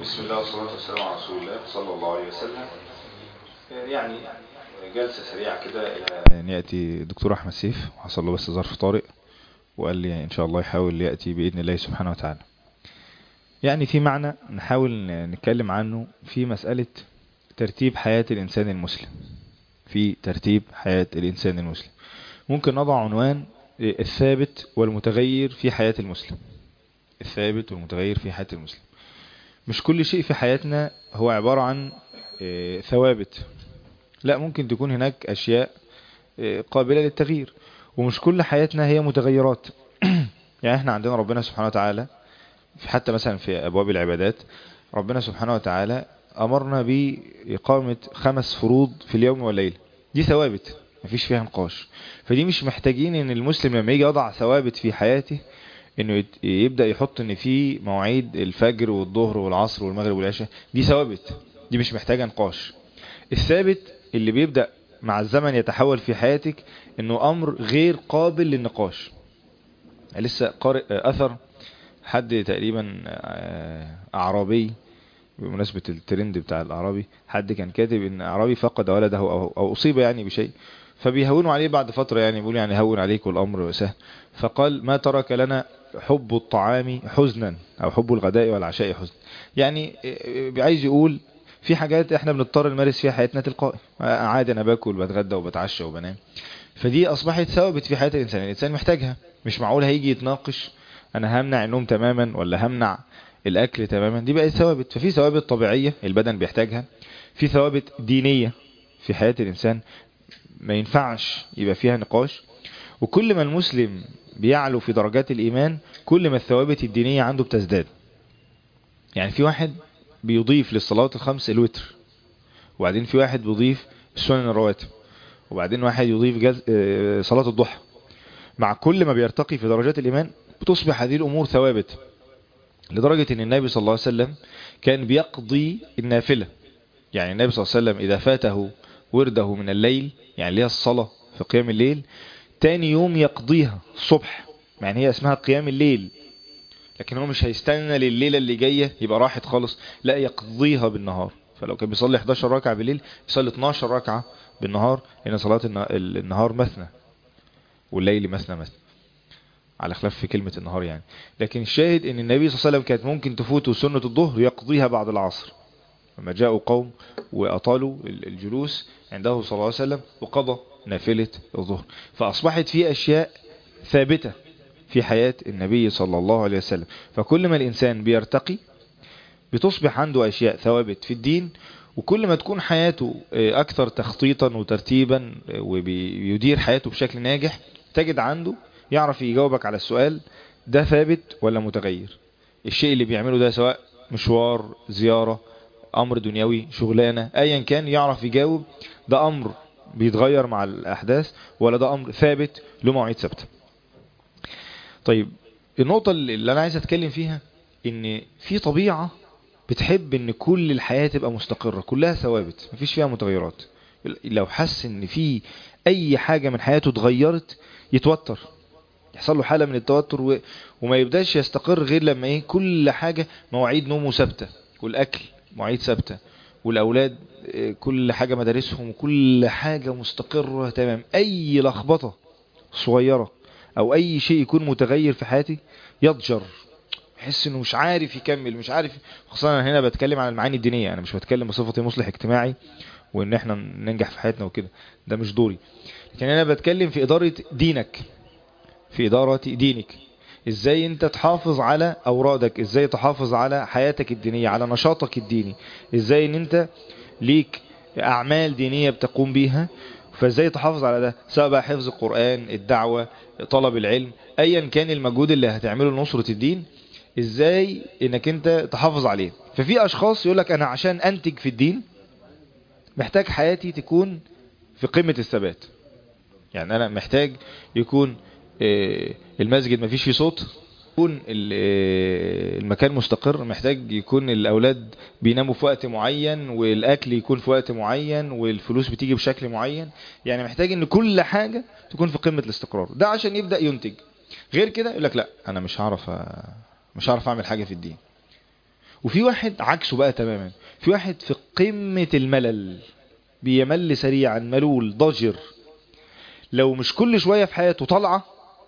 بسم الله والصلاة والسلام على رسول الله صلى الله عليه وسلم يعني جلسة سريعة كده إلى أن يأتي دكتور أحمد سيف وحصل له بس ظرف طارئ وقال لي إن شاء الله يحاول يأتي بإذن الله سبحانه وتعالى يعني في معنى نحاول نتكلم عنه في مسألة ترتيب حياة الإنسان المسلم في ترتيب حياة الإنسان المسلم ممكن نضع عنوان الثابت والمتغير في حياة المسلم الثابت والمتغير في حياة المسلم مش كل شيء في حياتنا هو عبارة عن ثوابت لا ممكن تكون هناك أشياء قابلة للتغيير ومش كل حياتنا هي متغيرات يعني احنا عندنا ربنا سبحانه وتعالى حتى مثلا في أبواب العبادات ربنا سبحانه وتعالى أمرنا بإقامة خمس فروض في اليوم والليلة دي ثوابت مفيش فيها نقاش فدي مش محتاجين ان المسلم لما يجي يضع ثوابت في حياته انه يبدأ يحط ان في مواعيد الفجر والظهر والعصر والمغرب والعشاء دي ثوابت دي مش محتاجة نقاش الثابت اللي بيبدأ مع الزمن يتحول في حياتك انه امر غير قابل للنقاش لسه قارئ اثر حد تقريبا اعرابي بمناسبة الترند بتاع الاعرابي حد كان كاتب ان اعرابي فقد ولده او, أو اصيب يعني بشيء فبيهونوا عليه بعد فترة يعني بيقول يعني هون عليكم الامر سهل فقال ما ترك لنا حب الطعام حزنا او حب الغداء والعشاء حزنا يعني عايز يقول في حاجات احنا بنضطر نمارس فيها حياتنا تلقائي عادي انا باكل وبتغدى وبتعشى وبنام فدي اصبحت ثوابت في حياة الانسان الانسان محتاجها مش معقول هيجي يتناقش انا همنع النوم تماما ولا همنع الاكل تماما دي بقت ثوابت ففي ثوابت طبيعية البدن بيحتاجها في ثوابت دينية في حياة الانسان ما ينفعش يبقى فيها نقاش وكل ما المسلم بيعلو في درجات الايمان كل ما الثوابت الدينية عنده بتزداد يعني في واحد بيضيف للصلاة الخمس الوتر وبعدين في واحد بيضيف السنن الرواتب وبعدين واحد يضيف جز... صلاة الضحى مع كل ما بيرتقي في درجات الإيمان بتصبح هذه الأمور ثوابت لدرجة أن النبي صلى الله عليه وسلم كان بيقضي النافلة يعني النبي صلى الله عليه وسلم إذا فاته ورده من الليل يعني ليها الصلاة في قيام الليل تاني يوم يقضيها الصبح يعني هي اسمها قيام الليل لكن هو مش هيستنى لليلة اللي جاية يبقى راحت خالص لا يقضيها بالنهار فلو كان بيصلي 11 ركعة بالليل يصلي 12 ركعة بالنهار لأن صلاة النهار مثنى والليل مثنى مثنى على خلاف في كلمة النهار يعني لكن الشاهد ان النبي صلى الله عليه وسلم كانت ممكن تفوته سنة الظهر يقضيها بعد العصر لما جاءوا قوم وأطالوا الجلوس عنده صلى الله عليه وسلم وقضى نافلة الظهر فأصبحت في أشياء ثابتة في حياة النبي صلى الله عليه وسلم فكل ما الإنسان بيرتقي بتصبح عنده أشياء ثوابت في الدين وكل ما تكون حياته أكثر تخطيطا وترتيبا وبيدير حياته بشكل ناجح تجد عنده يعرف يجاوبك على السؤال ده ثابت ولا متغير الشيء اللي بيعمله ده سواء مشوار زيارة أمر دنيوي شغلانة أيا كان يعرف يجاوب ده أمر بيتغير مع الأحداث ولا ده أمر ثابت له مواعيد ثابته طيب النقطة اللي أنا عايز أتكلم فيها إن في طبيعة بتحب إن كل الحياة تبقى مستقرة كلها ثوابت مفيش فيها متغيرات لو حس إن في أي حاجة من حياته اتغيرت يتوتر يحصل له حالة من التوتر و... وما يبداش يستقر غير لما إيه كل حاجة مواعيد نومه ثابتة والأكل مواعيد ثابتة والأولاد كل حاجة مدارسهم وكل حاجة مستقرة تمام أي لخبطة صغيرة او اي شيء يكون متغير في حياتي يضجر يحس انه مش عارف يكمل مش عارف خصوصا انا هنا بتكلم عن المعاني الدينية انا مش بتكلم بصفتي مصلح اجتماعي وان احنا ننجح في حياتنا وكده ده مش دوري لكن انا بتكلم في ادارة دينك في ادارة دينك ازاي انت تحافظ على اورادك ازاي تحافظ على حياتك الدينية على نشاطك الديني ازاي ان انت ليك اعمال دينية بتقوم بيها فازاي تحافظ على ده سواء بقى حفظ القرآن الدعوة طلب العلم ايا كان المجهود اللي هتعمله لنصرة الدين ازاي انك انت تحافظ عليه ففي اشخاص يقولك انا عشان انتج في الدين محتاج حياتي تكون في قمة الثبات يعني انا محتاج يكون المسجد مفيش فيه صوت يكون المكان مستقر محتاج يكون الاولاد بيناموا في وقت معين والاكل يكون في وقت معين والفلوس بتيجي بشكل معين يعني محتاج ان كل حاجة تكون في قمة الاستقرار ده عشان يبدأ ينتج غير كده يقول لك لا انا مش هعرف مش هعرف اعمل حاجة في الدين وفي واحد عكسه بقى تماما في واحد في قمة الملل بيمل سريعا ملول ضجر لو مش كل شوية في حياته طلعة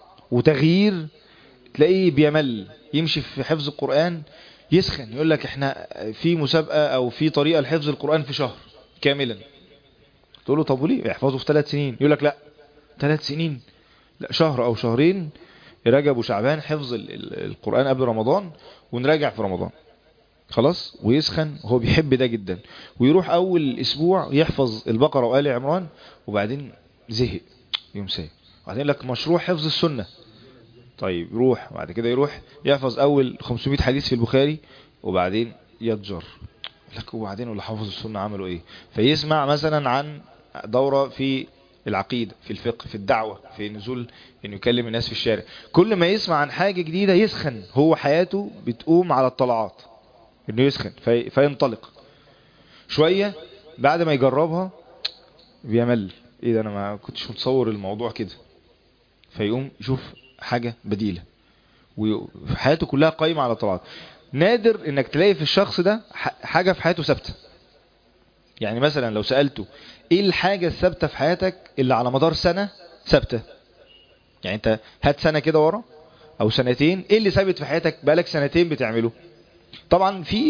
وتغيير تلاقيه بيمل يمشي في حفظ القرآن يسخن يقول لك احنا في مسابقة او في طريقة لحفظ القرآن في شهر كاملا تقول له طب وليه يحفظه في ثلاث سنين يقول لك لا ثلاث سنين لا شهر او شهرين رجب وشعبان حفظ ال- ال- القرآن قبل رمضان ونراجع في رمضان خلاص ويسخن وهو بيحب ده جدا ويروح اول اسبوع يحفظ البقرة وآل عمران وبعدين زهق يوم سايب وبعدين لك مشروع حفظ السنة طيب يروح بعد كده يروح يحفظ اول 500 حديث في البخاري وبعدين يتجر لك وبعدين واللي حافظ السنة عملوا ايه فيسمع مثلا عن دورة في العقيدة في الفقه في الدعوة في نزول انه يكلم الناس في الشارع كل ما يسمع عن حاجة جديدة يسخن هو حياته بتقوم على الطلعات انه يسخن في فينطلق شوية بعد ما يجربها بيمل ايه ده انا ما كنتش متصور الموضوع كده فيقوم يشوف حاجة بديلة وحياته كلها قايمة على طلعات نادر انك تلاقي في الشخص ده ح- حاجة في حياته ثابتة يعني مثلا لو سألته ايه الحاجة الثابتة في حياتك اللي على مدار سنة ثابتة يعني انت هات سنة كده ورا او سنتين ايه اللي ثابت في حياتك بقالك سنتين بتعمله طبعا في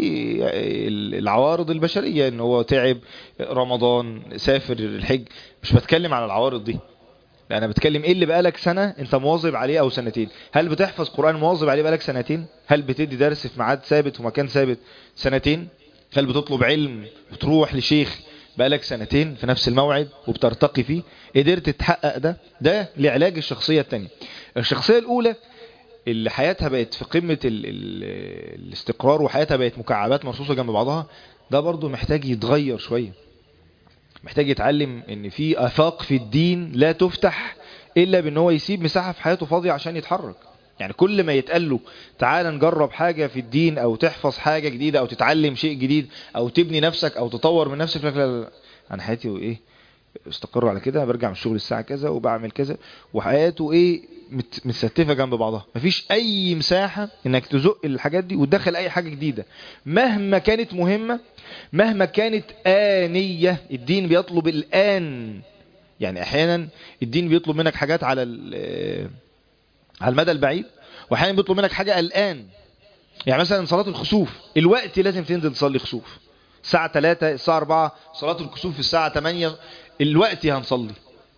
العوارض البشرية ان هو تعب رمضان سافر الحج مش بتكلم على العوارض دي لا انا بتكلم ايه اللي بقالك سنة انت مواظب عليه او سنتين هل بتحفظ قرآن مواظب عليه بقالك سنتين هل بتدي درس في ميعاد ثابت ومكان ثابت سنتين هل بتطلب علم وتروح لشيخ بقالك سنتين في نفس الموعد وبترتقي فيه قدرت تحقق ده ده لعلاج الشخصية التانية الشخصية الاولى اللي حياتها بقت في قمة ال ال الاستقرار وحياتها بقت مكعبات مرصوصة جنب بعضها ده برضو محتاج يتغير شوية محتاج يتعلم ان في افاق في الدين لا تفتح الا بان هو يسيب مساحة في حياته فاضية عشان يتحرك يعني كل ما يتقال له تعال نجرب حاجة في الدين او تحفظ حاجة جديدة او تتعلم شيء جديد او تبني نفسك او تطور من نفسك لا لا لا انا حياتي وايه استقر على كده برجع من الشغل الساعة كذا وبعمل كذا وحياته ايه مت- متستفة جنب بعضها مفيش اي مساحة انك تزق الحاجات دي وتدخل اي حاجة جديدة مهما كانت مهمة مهما كانت آنية الدين بيطلب الآن يعني احيانا الدين بيطلب منك حاجات على ال- على المدى البعيد واحيانا بيطلب منك حاجة الآن يعني مثلا صلاة الخسوف الوقت لازم تنزل تصلي خسوف الساعة 3 الساعة 4 صلاة الكسوف الساعة 8 الوقت هنصلي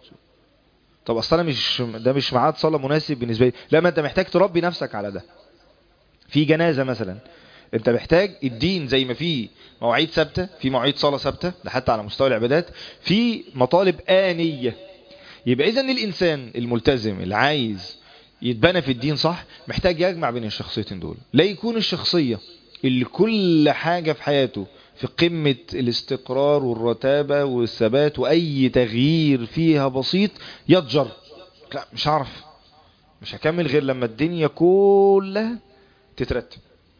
طب اصل انا مش ده مش ميعاد صلاة مناسب بالنسبة لي لا ما انت محتاج تربي نفسك على ده في جنازة مثلا انت محتاج الدين زي ما في مواعيد ثابتة في مواعيد صلاة ثابتة ده حتى على مستوى العبادات في مطالب آنية يبقى اذا الانسان الملتزم اللي عايز يتبنى في الدين صح محتاج يجمع بين الشخصيتين دول لا يكون الشخصية اللي كل حاجة في حياته في قمة الاستقرار والرتابة والثبات وأي تغيير فيها بسيط يتجر لا مش هعرف مش هكمل غير لما الدنيا كلها تترتب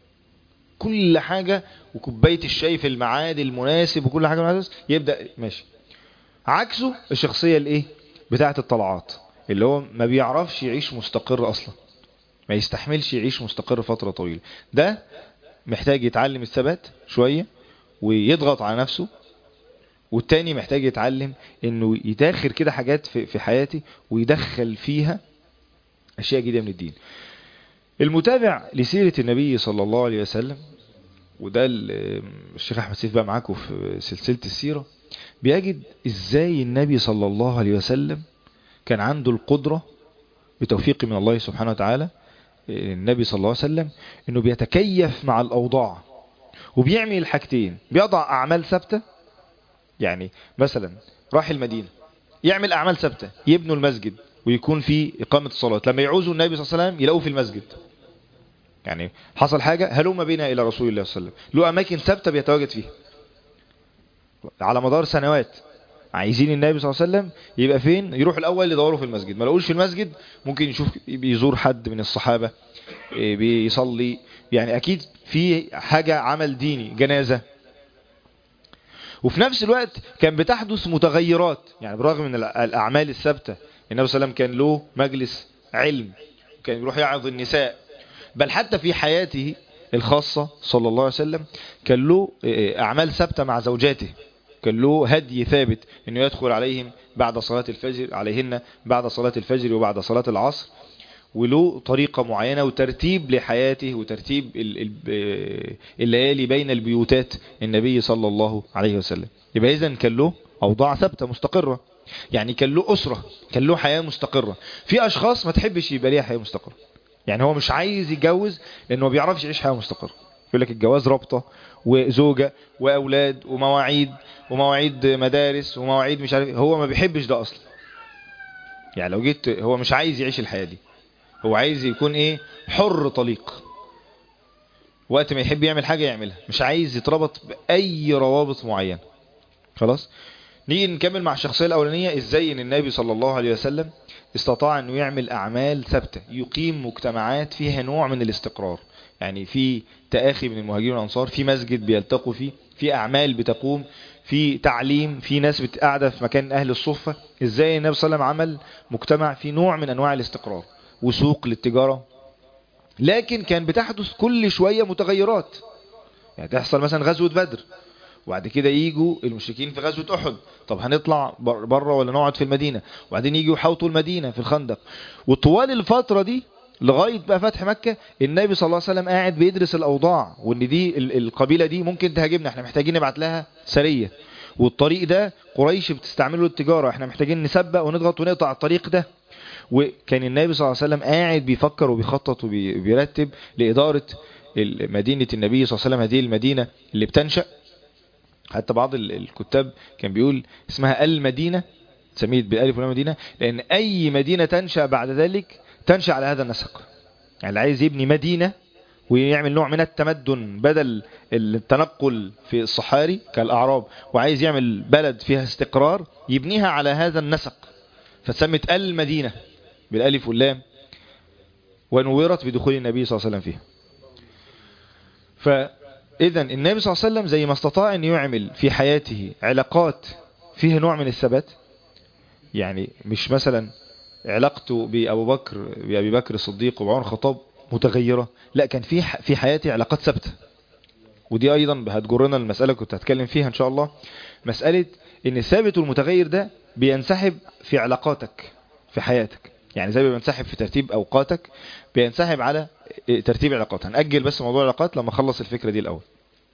كل حاجة وكوباية الشاي في الميعاد المناسب وكل حاجة المناسب يبدأ ماشي عكسه الشخصية الايه بتاعة الطلعات اللي هو ما بيعرفش يعيش مستقر اصلا ما يستحملش يعيش مستقر فترة طويلة ده محتاج يتعلم الثبات شوية ويضغط على نفسه والتاني محتاج يتعلم انه يداخل كده حاجات في, في حياتي ويدخل فيها اشياء جديدة من الدين المتابع لسيرة النبي صلى الله عليه وسلم وده ال- الشيخ احمد سيف بقى معاكم في سلسلة السيرة بيجد ازاي النبي صلى الله عليه وسلم كان عنده القدرة بتوفيق من الله سبحانه وتعالى النبي صلى الله عليه وسلم انه بيتكيف مع الاوضاع وبيعمل الحاجتين بيضع اعمال ثابته يعني مثلا راح المدينه يعمل اعمال ثابته يبنوا المسجد ويكون في اقامه الصلاه لما يعوزوا النبي صلى الله عليه وسلم يلاقوه في المسجد يعني حصل حاجه هلم بنا الى رسول الله صلى الله عليه وسلم له اماكن ثابته بيتواجد فيها على مدار سنوات عايزين النبي صلى الله عليه وسلم يبقى فين يروح الاول يدوروا في المسجد ما لقوش في المسجد ممكن يشوف بيزور حد من الصحابه إيه، بيصلي يعني اكيد في حاجه عمل ديني جنازه وفي نفس الوقت كان بتحدث متغيرات يعني بالرغم من الأ- الاعمال الثابته النبي صلى الله عليه وسلم كان له مجلس علم كان يروح يعظ النساء بل حتى في حياته الخاصة صلى الله عليه وسلم كان له أعمال ثابتة مع زوجاته كان له هدي ثابت أنه يدخل عليهم بعد صلاة الفجر عليهن بعد صلاة الفجر وبعد صلاة العصر وله طريقة معينة وترتيب لحياته وترتيب الليالي بين البيوتات النبي صلى الله عليه وسلم يبقى إذن كان له أوضاع ثابتة مستقرة يعني كان له أسرة كان له حياة مستقرة في أشخاص ما تحبش يبقى ليها حياة مستقرة يعني هو مش عايز يتجوز لأنه ما بيعرفش يعيش حياة مستقرة يقول لك الجواز رابطة وزوجة وأولاد ومواعيد ومواعيد مدارس ومواعيد مش عارف هو ما بيحبش ده أصلا يعني لو جيت هو مش عايز يعيش الحياة دي هو عايز يكون ايه حر طليق وقت ما يحب يعمل حاجة يعملها مش عايز يتربط بأي روابط معينة خلاص نيجي نكمل مع الشخصية الأولانية ازاي ان النبي صلى الله عليه وسلم استطاع انه يعمل اعمال ثابتة يقيم مجتمعات فيها نوع من الاستقرار يعني في تآخي من المهاجرين والأنصار في مسجد بيلتقوا فيه في أعمال بتقوم في تعليم في ناس بتقعد في مكان أهل الصفة ازاي النبي صلى الله عليه وسلم عمل مجتمع في نوع من أنواع الاستقرار وسوق للتجارة لكن كان بتحدث كل شوية متغيرات يعني تحصل مثلا غزوة بدر وبعد كده يجوا المشركين في غزوة أحد طب هنطلع بره ولا نقعد في المدينة وبعدين يجوا يحوطوا المدينة في الخندق وطوال الفترة دي لغاية بقى فتح مكة النبي صلى الله عليه وسلم قاعد بيدرس الأوضاع وان دي القبيلة دي ممكن تهاجمنا احنا محتاجين نبعت لها سرية والطريق ده قريش بتستعمله للتجارة احنا محتاجين نسبق ونضغط ونقطع الطريق ده وكان النبي صلى الله عليه وسلم قاعد بيفكر وبيخطط وبيرتب لإدارة مدينة النبي صلى الله عليه وسلم هذه المدينة اللي بتنشأ حتى بعض الكتاب كان بيقول اسمها المدينة سميت بالالف واللام مدينة لأن أي مدينة تنشأ بعد ذلك تنشأ على هذا النسق يعني اللي عايز يبني مدينة ويعمل نوع من التمدن بدل التنقل في الصحاري كالأعراب وعايز يعمل بلد فيها استقرار يبنيها على هذا النسق فسمت المدينة بالالف واللام ونورت بدخول النبي صلى الله عليه وسلم فيها فإذا النبي صلى الله عليه وسلم زي ما استطاع أن يعمل في حياته علاقات فيها نوع من الثبات يعني مش مثلا علاقته بأبو بكر بأبي بكر الصديق وبعمر الخطاب متغيرة لا كان في في حياتي علاقات ثابته ودي أيضا هتجرنا المسألة كنت هتكلم فيها إن شاء الله مسألة ان الثابت والمتغير ده بينسحب في علاقاتك في حياتك يعني زي ما بينسحب في ترتيب اوقاتك بينسحب على ترتيب علاقات هنأجل بس موضوع العلاقات لما اخلص الفكرة دي الاول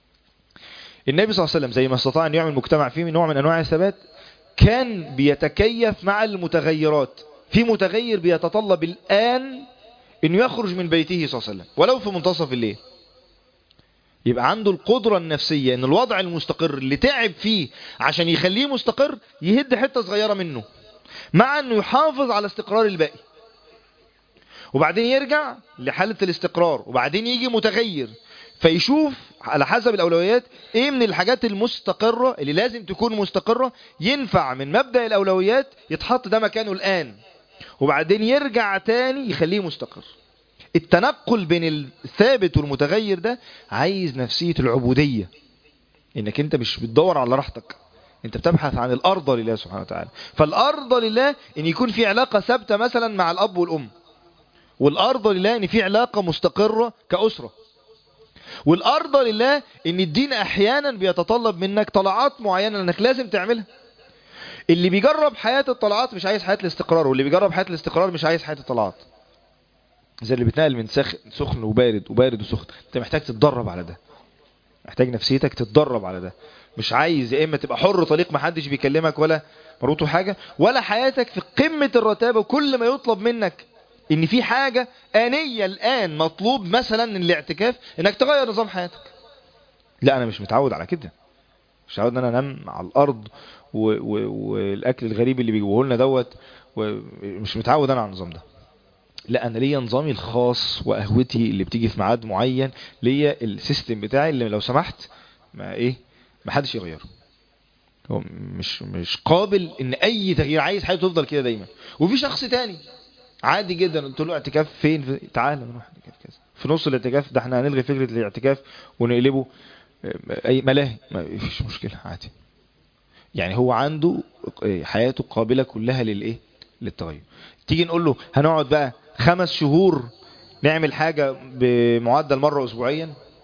النبي صلى الله عليه وسلم زي ما استطاع ان يعمل مجتمع فيه من نوع من انواع الثبات كان بيتكيف مع المتغيرات في متغير بيتطلب الآن انه يخرج من بيته صلى الله عليه وسلم ولو في منتصف الليل يبقى عنده القدرة النفسية ان الوضع المستقر اللي تعب فيه عشان يخليه مستقر يهد حتة صغيرة منه مع انه يحافظ على استقرار الباقي وبعدين يرجع لحالة الاستقرار وبعدين يجي متغير فيشوف على حسب الأولويات ايه من الحاجات المستقرة اللي لازم تكون مستقرة ينفع من مبدأ الأولويات يتحط ده مكانه الآن وبعدين يرجع تاني يخليه مستقر التنقل بين الثابت والمتغير ده عايز نفسية العبودية انك انت مش بتدور على راحتك انت بتبحث عن الارض لله سبحانه وتعالى فالارض لله ان يكون في علاقة ثابتة مثلا مع الاب والام والارض لله ان في علاقة مستقرة كأسرة والارض لله ان الدين احيانا بيتطلب منك طلعات معينة انك لازم تعملها اللي بيجرب حياة الطلعات مش عايز حياة الاستقرار واللي بيجرب حياة الاستقرار مش عايز حياة الطلعات زي اللي بيتنقل من سخ... سخن وبارد وبارد وسخن انت محتاج تتدرب على ده محتاج نفسيتك تتدرب على ده مش عايز يا اما تبقى حر طليق محدش بيكلمك ولا مروته حاجة ولا حياتك في قمة الرتابة وكل ما يطلب منك ان في حاجة آنية الآن مطلوب مثلا الاعتكاف انك تغير نظام حياتك لا انا مش متعود على كده مش متعود ان انا انام على الارض و... و... والاكل الغريب اللي بيجيبوه لنا دوت ومش متعود انا على النظام ده لا انا ليا نظامي الخاص وقهوتي اللي بتيجي في ميعاد معين ليا السيستم بتاعي اللي لو سمحت ما ايه ما حدش يغيره هو مش مش قابل ان اي تغيير عايز حياته تفضل كده دايما وفي شخص تاني عادي جدا قلت له اعتكاف فين في... تعالى نروح اعتكاف كذا في نص الاعتكاف ده احنا هنلغي فكره الاعتكاف ونقلبه اي ملاهي ما فيش مشكله عادي يعني هو عنده حياته قابله كلها للايه للتغير تيجي نقول له هنقعد بقى خمس شهور نعمل حاجة بمعدل مرة أسبوعيا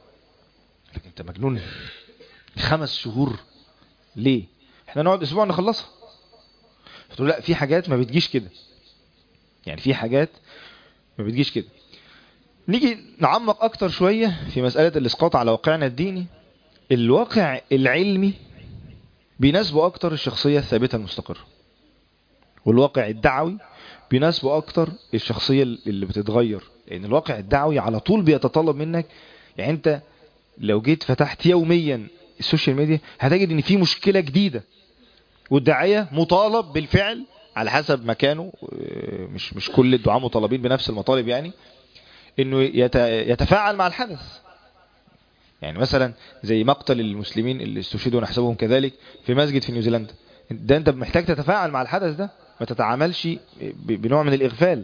لكن انت مجنون خمس شهور ليه احنا نقعد اسبوع نخلصها فتقول لا في حاجات ما بتجيش كده يعني في حاجات ما بتجيش كده نيجي نعمق اكتر شوية في مسألة الاسقاط على واقعنا الديني الواقع العلمي بيناسبه اكتر الشخصية الثابتة المستقرة والواقع الدعوي بيناسبه اكتر الشخصية اللي بتتغير لان الواقع الدعوي على طول بيتطلب منك يعني انت لو جيت فتحت يوميا السوشيال ميديا هتجد ان في مشكلة جديدة والداعية مطالب بالفعل على حسب مكانه مش مش كل الدعاء مطالبين بنفس المطالب يعني انه يتفاعل مع الحدث يعني مثلا زي مقتل المسلمين اللي استشهدوا ونحسبهم كذلك في مسجد في نيوزيلندا ده انت محتاج تتفاعل مع الحدث ده ما تتعاملش بنوع من الاغفال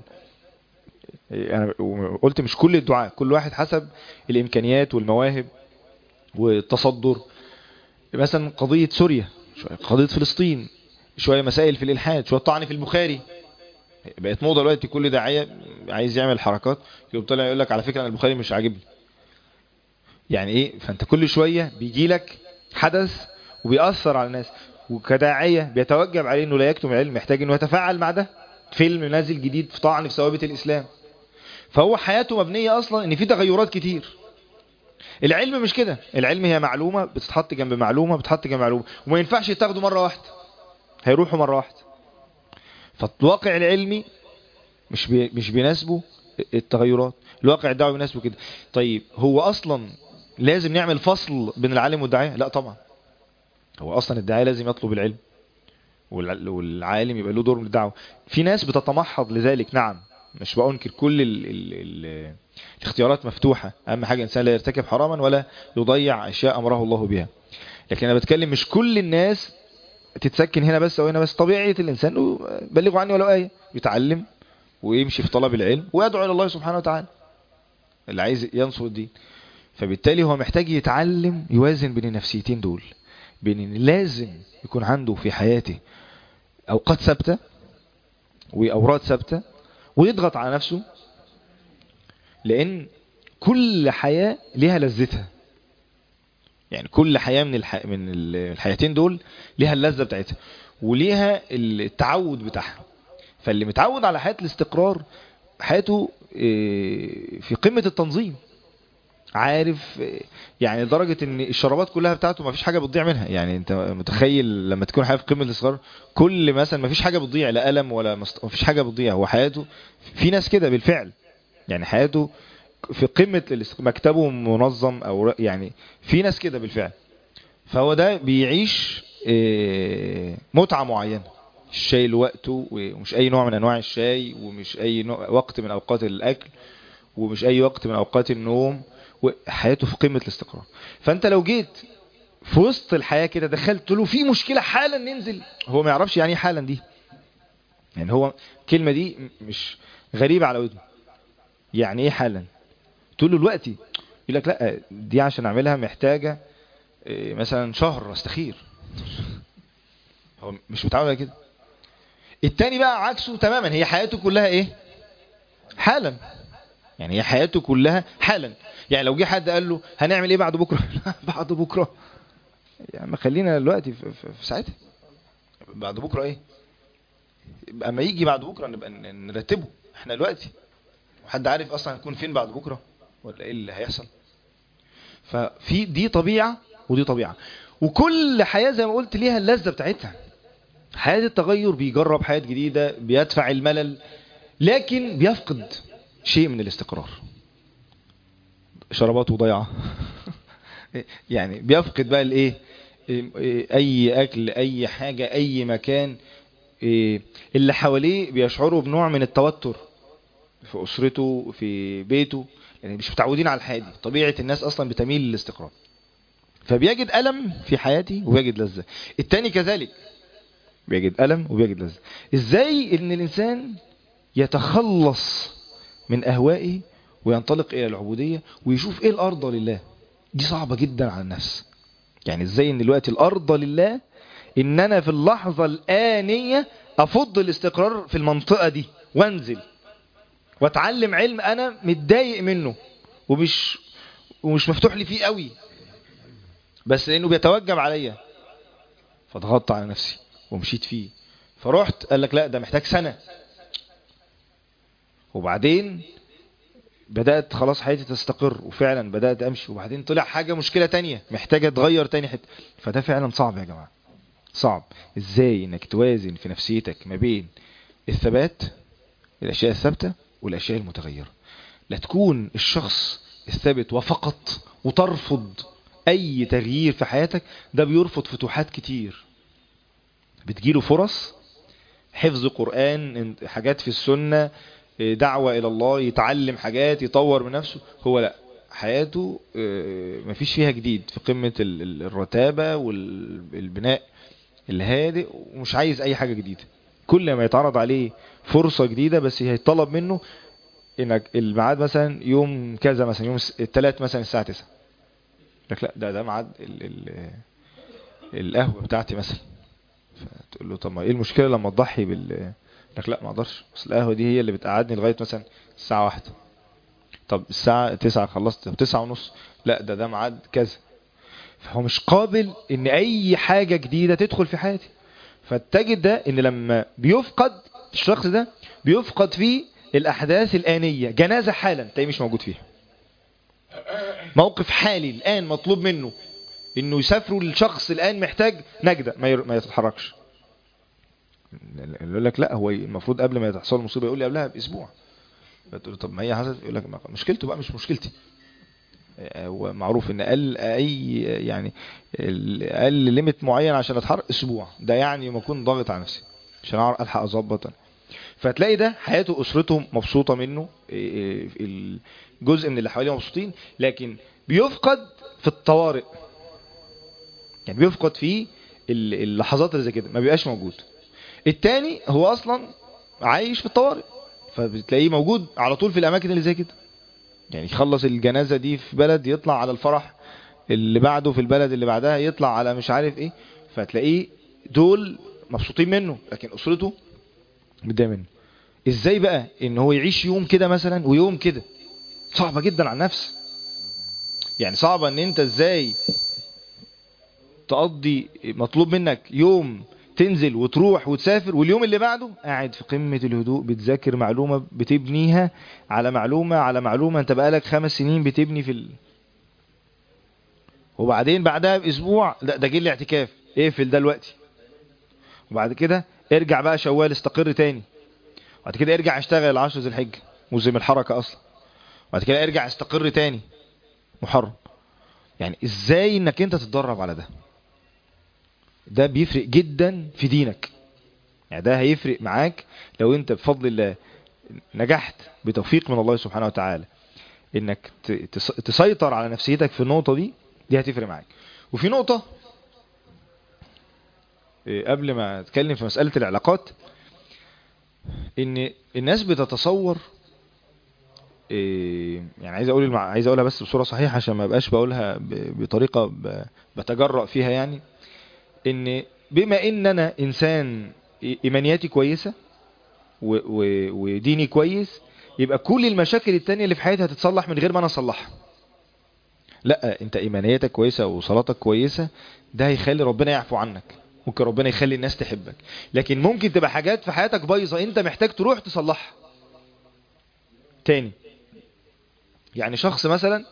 انا قلت مش كل الدعاء كل واحد حسب الامكانيات والمواهب والتصدر مثلا قضية سوريا قضية فلسطين شوية مسائل في الالحاد شوية طعن في البخاري بقت موضة دلوقتي كل داعية عايز يعمل حركات يقوم طالع يقول لك على فكرة انا البخاري مش عاجبني يعني ايه فانت كل شوية بيجي لك حدث وبيأثر على الناس وكداعية بيتوجب عليه انه لا يكتم العلم محتاج انه يتفاعل مع ده فيلم نازل جديد في طعن في ثوابت الاسلام فهو حياته مبنية اصلا ان في تغيرات كتير العلم مش كده العلم هي معلومة بتتحط جنب معلومة بتتحط جنب معلومة وما ينفعش يتاخدوا مرة واحدة هيروحوا مرة واحدة فالواقع العلمي مش بي مش بيناسبه التغيرات الواقع الدعوي بيناسبه كده طيب هو اصلا لازم نعمل فصل بين العالم والداعية لا طبعا هو اصلا الداعية لازم يطلب العلم والعالم يبقى له دور من الدعوة في ناس بتتمحض لذلك نعم مش بأنكر كل ال ال ال الاختيارات مفتوحة أهم حاجة إنسان لا يرتكب حراما ولا يضيع أشياء أمره الله بها لكن أنا بتكلم مش كل الناس تتسكن هنا بس أو هنا بس طبيعية الإنسان بلغوا عني ولو آية يتعلم ويمشي في طلب العلم ويدعو إلى الله سبحانه وتعالى اللي عايز ينصر الدين فبالتالي هو محتاج يتعلم يوازن بين النفسيتين دول بين ان لازم يكون عنده في حياته اوقات ثابته واوراد ثابته ويضغط على نفسه لان كل حياه ليها لذتها يعني كل حياه من الح... من الحياتين دول ليها اللذه بتاعتها وليها التعود بتاعها فاللي متعود على حياه الاستقرار حياته في قمه التنظيم عارف يعني لدرجة ان الشرابات كلها بتاعته ما فيش حاجة بتضيع منها يعني انت متخيل لما تكون حياة في قمة الاصغار كل مثلا ما فيش حاجة بتضيع لا قلم ولا مست... ما فيش حاجة بتضيع هو حياته في ناس كده بالفعل يعني حياته في قمة الاست... مكتبه منظم او يعني في ناس كده بالفعل فهو ده بيعيش متعة معينة الشاي لوقته ومش اي نوع من انواع الشاي ومش اي نوع وقت من اوقات الاكل ومش اي وقت من اوقات النوم وحياته في قمة الاستقرار فانت لو جيت في وسط الحياة كده دخلت له في مشكلة حالا ننزل هو ما يعرفش يعني ايه حالا دي يعني هو الكلمة دي مش غريبة على ودنه يعني ايه حالا تقول له دلوقتي يقول لك لا دي عشان اعملها محتاجة مثلا شهر استخير هو مش متعود على كده التاني بقى عكسه تماما هي حياته كلها ايه حالا يعني هي حياته كلها حالا يعني لو جه حد قال له هنعمل ايه بعد بكره بعد بكره يعني ما خلينا دلوقتي في, في, في ساعتها بعد بكره ايه اما يجي بعد بكره نبقى نرتبه احنا دلوقتي وحد عارف اصلا هنكون فين بعد بكره ولا ايه اللي هيحصل ففي دي طبيعه ودي طبيعه وكل حياه زي ما قلت ليها اللذه بتاعتها حياه التغير بيجرب حياه جديده بيدفع الملل لكن بيفقد شيء من الاستقرار شرباته ضيعة يعني بيفقد بقى الايه اي اكل اي حاجة اي مكان اللي حواليه بيشعروا بنوع من التوتر في اسرته في بيته يعني مش متعودين على الحياة دي طبيعة الناس اصلا بتميل للاستقرار فبيجد ألم في حياتي وبيجد لذة التاني كذلك بيجد ألم وبيجد لذة ازاي ان الانسان يتخلص من أهوائه وينطلق إلى العبودية ويشوف إيه الأرض لله دي صعبة جدا على النفس يعني إزاي إن الوقت الأرض لله إن أنا في اللحظة الآنية أفض الاستقرار في المنطقة دي وانزل واتعلم علم أنا متضايق منه ومش ومش مفتوح لي فيه قوي بس لانه بيتوجب عليا فضغطت على نفسي ومشيت فيه فرحت قال لك لا ده محتاج سنة وبعدين بدأت خلاص حياتي تستقر وفعلا بدأت أمشي وبعدين طلع حاجة مشكلة تانية محتاجة تغير تاني حتة فده فعلا صعب يا جماعة صعب ازاي انك توازن في نفسيتك ما بين الثبات الاشياء الثابتة والاشياء المتغيرة لا تكون الشخص الثابت وفقط وترفض اي تغيير في حياتك ده بيرفض فتوحات كتير بتجيله فرص حفظ قرآن حاجات في السنة دعوة إلى الله يتعلم حاجات يطور من نفسه هو لا حياته مفيش فيها جديد في قمة الرتابة والبناء الهادئ ومش عايز أي حاجة جديدة كل ما يتعرض عليه فرصة جديدة بس هيطلب منه انك الميعاد مثلا يوم كذا مثلا يوم الثلاث مثلا الساعة 9 لك لا ده ده ميعاد القهوة بتاعتي مثلا فتقول له طب ما ايه المشكلة لما تضحي بال لك لا ما اقدرش اصل القهوة دي هي اللي بتقعدني لغاية مثلا الساعة واحدة طب الساعة 9 خلصت طب 9 ونص لا ده ده ميعاد كذا فهو مش قابل ان اي حاجة جديدة تدخل في حياتي فتجد ده ان لما بيفقد الشخص ده بيفقد فيه الاحداث الانية جنازة حالا تلاقيه مش موجود فيها موقف حالي الان مطلوب منه انه يسافروا للشخص الان محتاج نجدة ما, ير... ما يتحركش يقول لك لا هو المفروض قبل ما تحصل المصيبة يقول لي قبلها باسبوع فتقول طب ما هي حصلت يقول لك مشكلته بقى مش مشكلتي هو معروف ان اقل اي يعني اقل ليميت معين عشان اتحرك اسبوع ده يعني ما اكون ضاغط على نفسي عشان اعرف الحق اظبط فتلاقي ده حياته اسرته مبسوطه منه الجزء من اللي حواليه مبسوطين لكن بيفقد في الطوارئ يعني بيفقد في اللحظات اللي زي كده ما بيبقاش موجود التاني هو اصلا عايش في الطوارئ فبتلاقيه موجود على طول في الاماكن اللي زي كده يعني يخلص الجنازة دي في بلد يطلع على الفرح اللي بعده في البلد اللي بعدها يطلع على مش عارف ايه فتلاقيه دول مبسوطين منه لكن اسرته متضايق منه ازاي بقى ان هو يعيش يوم كده مثلا ويوم كده صعبة جدا على النفس يعني صعبة ان انت ازاي تقضي مطلوب منك يوم تنزل وتروح وتسافر واليوم اللي بعده قاعد في قمة الهدوء بتذاكر معلومة بتبنيها على معلومة على معلومة انت بقالك خمس سنين بتبني في ال... وبعدين بعدها باسبوع لا ده جه الاعتكاف اقفل ده دلوقتي وبعد كده ارجع بقى شوال استقر تاني وبعد كده ارجع اشتغل 10 ذي الحجة موسم الحركة اصلا وبعد كده ارجع استقر تاني محرم يعني ازاي انك انت تتدرب على ده ده بيفرق جدا في دينك يعني ده هيفرق معاك لو انت بفضل الله نجحت بتوفيق من الله سبحانه وتعالى انك تسيطر على نفسيتك في النقطة دي دي هتفرق معاك وفي نقطة قبل ما اتكلم في مسألة العلاقات ان الناس بتتصور يعني عايز اقول عايز اقولها بس بصورة صحيحة عشان ما بقاش بقولها بطريقة بتجرأ فيها يعني ان بما ان انا انسان ايمانياتي كويسة و و وديني كويس يبقى كل المشاكل التانية اللي في حياتي هتتصلح من غير ما انا اصلحها لا انت ايمانياتك كويسة وصلاتك كويسة ده هيخلي ربنا يعفو عنك ممكن ربنا يخلي الناس تحبك لكن ممكن تبقى حاجات في حياتك بايظة انت محتاج تروح تصلحها تاني يعني شخص مثلا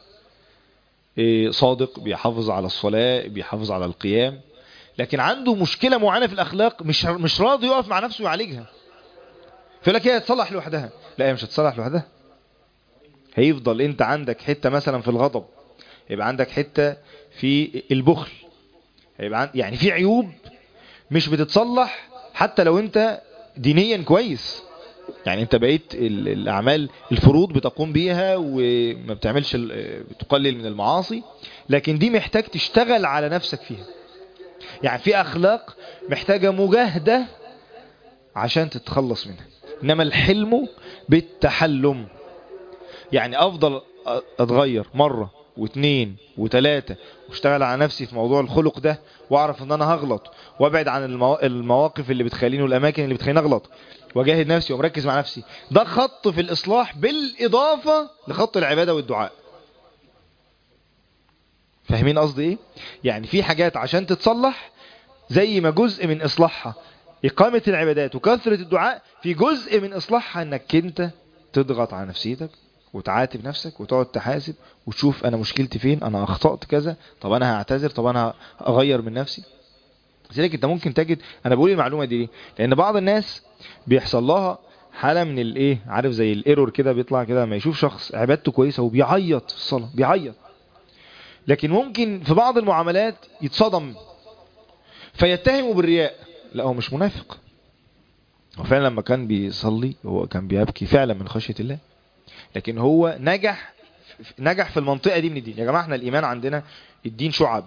صادق بيحافظ على الصلاة بيحافظ على القيام لكن عنده مشكلة معينة في الأخلاق مش مش راضي يقف مع نفسه ويعالجها فيقول لك هي هتصلح لوحدها لا هي مش هتصلح لوحدها هيفضل انت عندك حتة مثلا في الغضب يبقى عندك حتة في البخل هيبقى يعني في عيوب مش بتتصلح حتى لو انت دينيا كويس يعني انت بقيت الاعمال الفروض بتقوم بيها وما بتعملش بتقلل من المعاصي لكن دي محتاج تشتغل على نفسك فيها يعني في اخلاق محتاجة مجاهدة عشان تتخلص منها انما الحلم بالتحلم يعني افضل اتغير مرة واثنين وثلاثة واشتغل على نفسي في موضوع الخلق ده واعرف ان انا هغلط وابعد عن المواقف اللي بتخليني والاماكن اللي بتخليني اغلط واجاهد نفسي ومركز مع نفسي ده خط في الاصلاح بالاضافة لخط العبادة والدعاء فاهمين قصدي ايه يعني في حاجات عشان تتصلح زي ما جزء من اصلاحها اقامة العبادات وكثرة الدعاء في جزء من اصلاحها انك انت تضغط على نفسيتك وتعاتب نفسك وتقعد تحاسب وتشوف انا مشكلتي فين انا اخطأت كذا طب انا هعتذر طب انا اغير من نفسي لذلك انت ممكن تجد انا بقول المعلومة دي ليه لان بعض الناس بيحصل لها حالة من الايه عارف زي الايرور كده بيطلع كده لما يشوف شخص عبادته كويسة وبيعيط في الصلاة بيعيط لكن ممكن في بعض المعاملات يتصدم فيتهمه بالرياء لا هو مش منافق هو فعلا لما كان بيصلي هو كان بيبكي فعلا من خشية الله لكن هو نجح نجح في المنطقة دي من الدين يا جماعة احنا الإيمان عندنا الدين شعب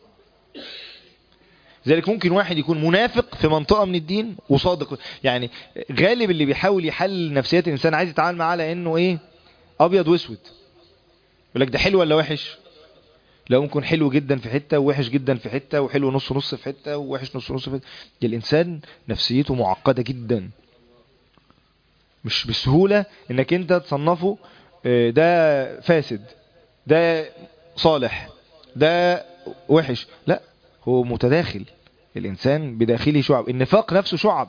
ذلك ممكن واحد يكون منافق في منطقة من الدين وصادق يعني غالب اللي بيحاول يحل نفسية الإنسان عايز يتعامل معاه لأنه إيه أبيض واسود يقول لك ده حلو ولا وحش لا ممكن حلو جدا في حتة ووحش جدا في حتة وحلو نص نص في حتة ووحش نص نص في حتة الإنسان نفسيته معقدة جدا مش بسهولة انك انت تصنفه ده فاسد ده صالح ده وحش لا هو متداخل الإنسان بداخله شعب النفاق نفسه شعب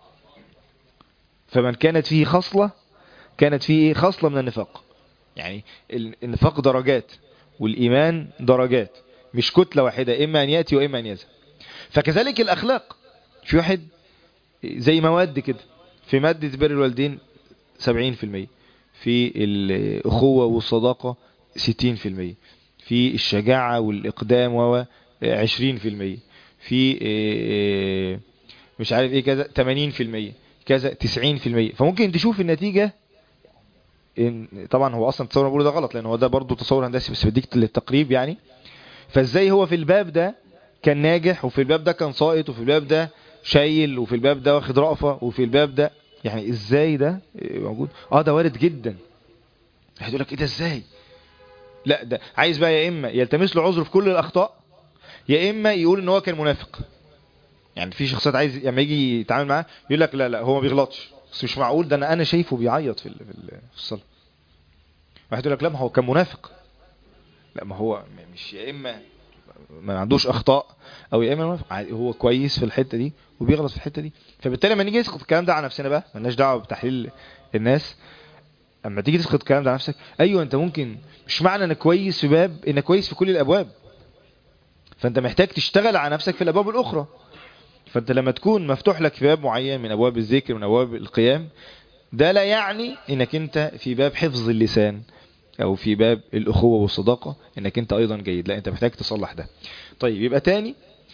فمن كانت فيه خصلة كانت فيه خصلة من النفاق يعني النفاق درجات والإيمان درجات مش كتلة واحدة إما أن يأتي وإما أن يذهب فكذلك الأخلاق في واحد زي مواد كده في مادة بر الوالدين 70% في الأخوة والصداقة 60% في الشجاعة والإقدام و 20% في مش عارف ايه كذا 80% كذا 90% فممكن تشوف النتيجة إن طبعا هو اصلا التصور بقوله ده غلط لان هو ده برضه تصور هندسي بس بديك للتقريب يعني فازاي هو في الباب ده كان ناجح وفي الباب ده كان ساقط وفي الباب ده شايل وفي الباب ده واخد رأفة وفي الباب ده يعني ازاي ده موجود اه ده وارد جدا هتقول لك ايه ده ازاي لا ده عايز بقى يا اما يلتمس له عذر في كل الاخطاء يا اما يقول ان هو كان منافق يعني في شخصيات عايز لما يجي يتعامل معاه يقول لك لا لا هو ما بيغلطش بس مش معقول ده انا انا شايفه بيعيط في في الصلاه واحد يقول لك لا ما هو كان منافق لا ما هو مش يا اما ما عندوش اخطاء او يا اما هو كويس في الحته دي وبيغلط في الحته دي فبالتالي لما نيجي نسقط الكلام ده على نفسنا بقى مالناش دعوه بتحليل الناس اما تيجي تسقط الكلام ده على نفسك ايوه انت ممكن مش معنى انك كويس في باب انك كويس في كل الابواب فانت محتاج تشتغل على نفسك في الابواب الاخرى فانت لما تكون مفتوح لك في باب معين من ابواب الذكر من ابواب القيام ده لا يعني انك انت في باب حفظ اللسان او في باب الاخوة والصداقة انك انت ايضا جيد لا انت محتاج تصلح ده طيب يبقى تاني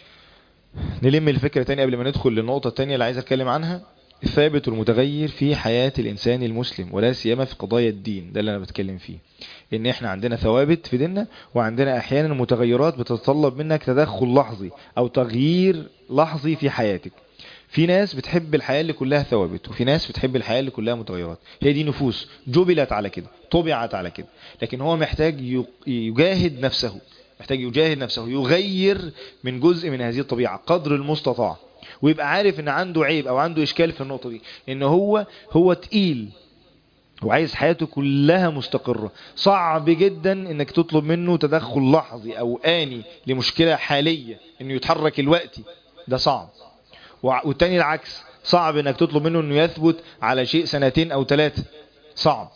نلم الفكرة تاني قبل ما ندخل للنقطة التانية اللي عايز اتكلم عنها الثابت والمتغير في حياة الإنسان المسلم ولا سيما في قضايا الدين ده اللي أنا بتكلم فيه إن إحنا عندنا ثوابت في ديننا وعندنا أحيانا متغيرات بتتطلب منك تدخل لحظي أو تغيير لحظي في حياتك في ناس بتحب الحياة اللي كلها ثوابت وفي ناس بتحب الحياة اللي كلها متغيرات هي دي نفوس جبلت على كده طبعت على كده لكن هو محتاج يجاهد نفسه محتاج يجاهد نفسه يغير من جزء من هذه الطبيعة قدر المستطاع ويبقى عارف ان عنده عيب او عنده اشكال في النقطة دي ان هو هو تقيل وعايز حياته كلها مستقرة صعب جدا انك تطلب منه تدخل لحظي او اني لمشكلة حالية انه يتحرك الوقتي ده صعب والتاني العكس صعب انك تطلب منه انه يثبت على شيء سنتين او ثلاثة صعب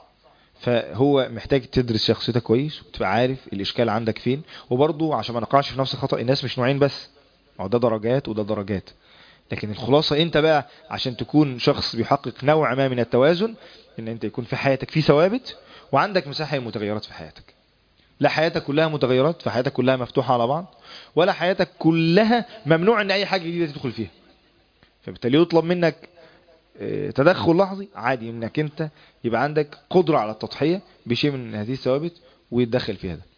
فهو محتاج تدرس شخصيتك كويس وتبقى عارف الاشكال عندك فين وبرضه عشان ما نقعش في نفس الخطأ الناس مش نوعين بس ما ده درجات وده درجات لكن الخلاصة انت بقى عشان تكون شخص بيحقق نوع ما من التوازن ان انت يكون في حياتك في ثوابت وعندك مساحة متغيرات في حياتك لا حياتك كلها متغيرات فحياتك كلها مفتوحة على بعض ولا حياتك كلها ممنوع ان اي حاجة جديدة تدخل فيها فبالتالي يطلب منك تدخل لحظي عادي انك انت يبقى عندك قدرة على التضحية بشيء من هذه الثوابت ويتدخل فيها ده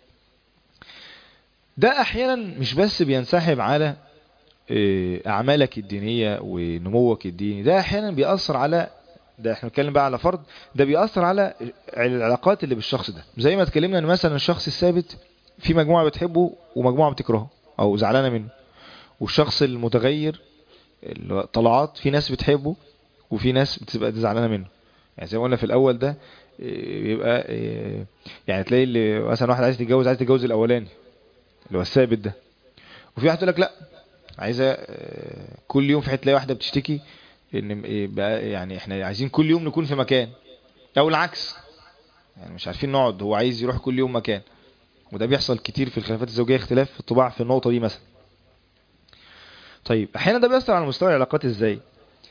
ده احيانا مش بس بينسحب على اعمالك الدينية ونموك الديني ده احيانا بيأثر على ده احنا بنتكلم بقى على فرد ده بيأثر على العلاقات اللي بالشخص ده زي ما اتكلمنا ان مثلا الشخص الثابت في مجموعة بتحبه ومجموعة بتكرهه او زعلانة منه والشخص المتغير طلعات في ناس بتحبه وفي ناس بتبقى زعلانة منه يعني زي ما قلنا في الاول ده بيبقى يعني تلاقي اللي مثلا واحد عايز يتجوز عايز يتجوز الاولاني اللي هو الثابت ده وفي واحد يقول لك لا عايزه آه، كل يوم في حته تلاقي واحده بتشتكي ان إيه بقى يعني احنا عايزين كل يوم نكون في مكان او العكس يعني مش عارفين نقعد هو عايز يروح كل يوم مكان وده بيحصل كتير في الخلافات الزوجيه اختلاف في الطباع في النقطه دي مثلا طيب احيانا ده بيأثر على مستوى العلاقات ازاي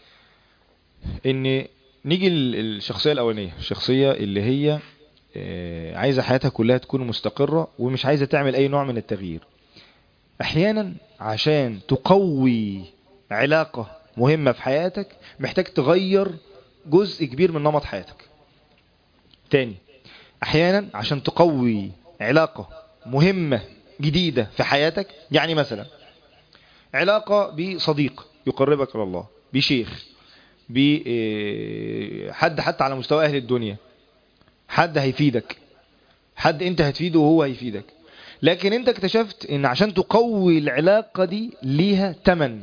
ان نيجي للشخصيه الاولانيه الشخصيه اللي هي آه، عايزه حياتها كلها تكون مستقره ومش عايزه تعمل اي نوع من التغيير احيانا عشان تقوي علاقه مهمه في حياتك محتاج تغير جزء كبير من نمط حياتك تاني احيانا عشان تقوي علاقه مهمه جديده في حياتك يعني مثلا علاقه بصديق يقربك الى الله بشيخ بحد حتى على مستوى اهل الدنيا حد هيفيدك حد انت هتفيده وهو هيفيدك لكن انت اكتشفت ان عشان تقوي العلاقة دي ليها تمن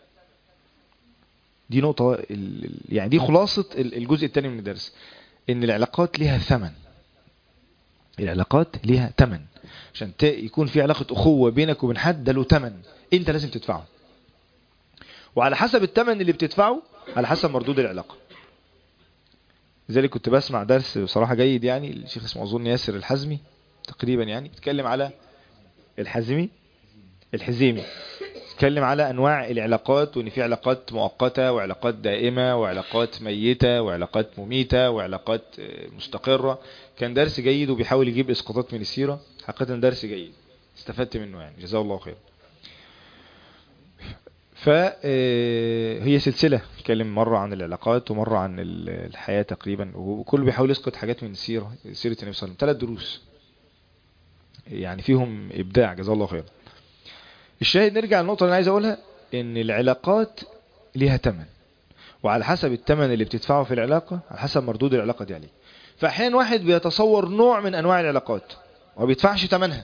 دي نقطة ال- ال- يعني دي خلاصة ال- الجزء الثاني من الدرس ان العلاقات ليها ثمن العلاقات ليها تمن عشان ت- يكون في علاقة اخوة بينك وبين حد ده له تمن انت لازم تدفعه وعلى حسب التمن اللي بتدفعه على حسب مردود العلاقة لذلك كنت بسمع درس بصراحة جيد يعني الشيخ اسمه أظن ياسر الحزمي تقريبا يعني بيتكلم على الحزمي الحزيمي بيتكلم على أنواع العلاقات وإن في علاقات مؤقتة وعلاقات دائمة وعلاقات ميتة وعلاقات مميتة وعلاقات آه، مستقرة كان درس جيد وبيحاول يجيب إسقاطات من السيرة حقيقة درس جيد استفدت منه يعني جزاه الله خير فهي سلسلة بيتكلم مرة عن العلاقات ومرة عن ال- الحياة تقريبا وكله بيحاول يسقط حاجات من السيرة سيرة النبي صلى الله عليه وسلم ثلاث دروس يعني فيهم إبداع جزاه الله خير الشاهد نرجع للنقطة اللي أنا عايز أقولها إن العلاقات ليها تمن وعلى حسب التمن اللي بتدفعه في العلاقة على حسب مردود العلاقة دي عليه فأحيانا واحد بيتصور نوع من أنواع العلاقات وما بيدفعش تمنها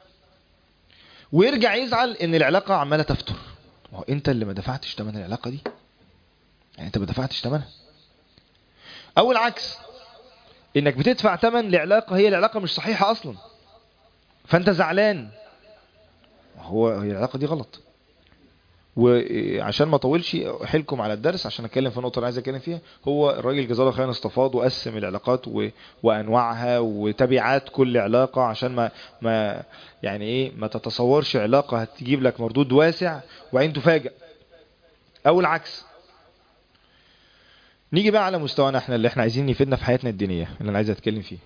ويرجع يزعل إن العلاقة عمالة تفتر ما هو انت اللي ما دفعتش تمن العلاقة دي يعني انت ما دفعتش تمنها او العكس انك بتدفع تمن لعلاقة هي العلاقة مش صحيحة اصلا فانت زعلان هو هي العلاقة دي غلط وعشان ما اطولش احيلكم على الدرس عشان اتكلم في النقطه اللي عايز اتكلم فيها هو الراجل جزاه الله خيرا استفاض وقسم العلاقات و... وانواعها وتبعات كل علاقه عشان ما ما يعني ايه ما تتصورش علاقه هتجيب لك مردود واسع وبعدين تفاجئ او العكس نيجي بقى على مستوانا احنا اللي احنا عايزين يفيدنا في حياتنا الدينيه اللي انا عايز اتكلم فيه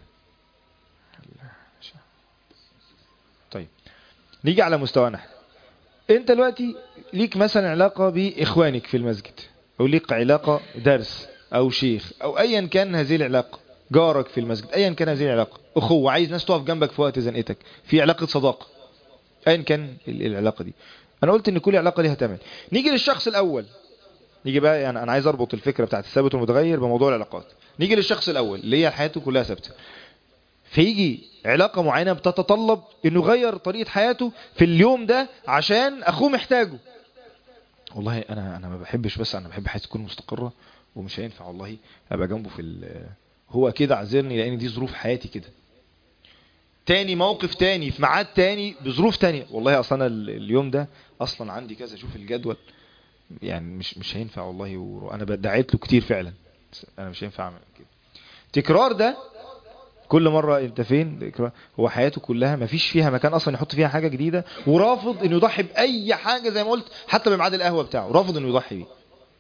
طيب نيجي على مستوانا احنا انت دلوقتي ليك مثلا علاقة باخوانك في المسجد او ليك علاقة درس او شيخ او ايا كان هذه العلاقة جارك في المسجد ايا كان هذه العلاقة اخوة عايز ناس تقف جنبك في وقت زنقتك في علاقة صداقة ايا كان ال- العلاقة دي انا قلت ان كل علاقة ليها تمن نيجي للشخص الاول نيجي بقى يعني انا عايز اربط الفكرة بتاعت الثابت والمتغير بموضوع العلاقات نيجي للشخص الاول اللي هي حياته كلها ثابته فيجي علاقة معينة بتتطلب انه يغير طريقة حياته في اليوم ده عشان اخوه محتاجه والله انا انا ما بحبش بس انا بحب حياتي تكون مستقرة ومش هينفع والله ابقى جنبه في ال- هو كده عذرني لان دي ظروف حياتي كده تاني موقف تاني في ميعاد تاني بظروف تانية والله اصلا ال- اليوم ده اصلا عندي كذا شوف الجدول يعني مش مش هينفع والله وانا بدعيت له كتير فعلا بس انا مش هينفع اعمل كده تكرار ده كل مرة انت فين هو حياته كلها ما فيش فيها مكان اصلا يحط فيها حاجة جديدة ورافض انه يضحي باي حاجة زي ما قلت حتى بميعاد القهوة بتاعه رافض انه يضحي بيه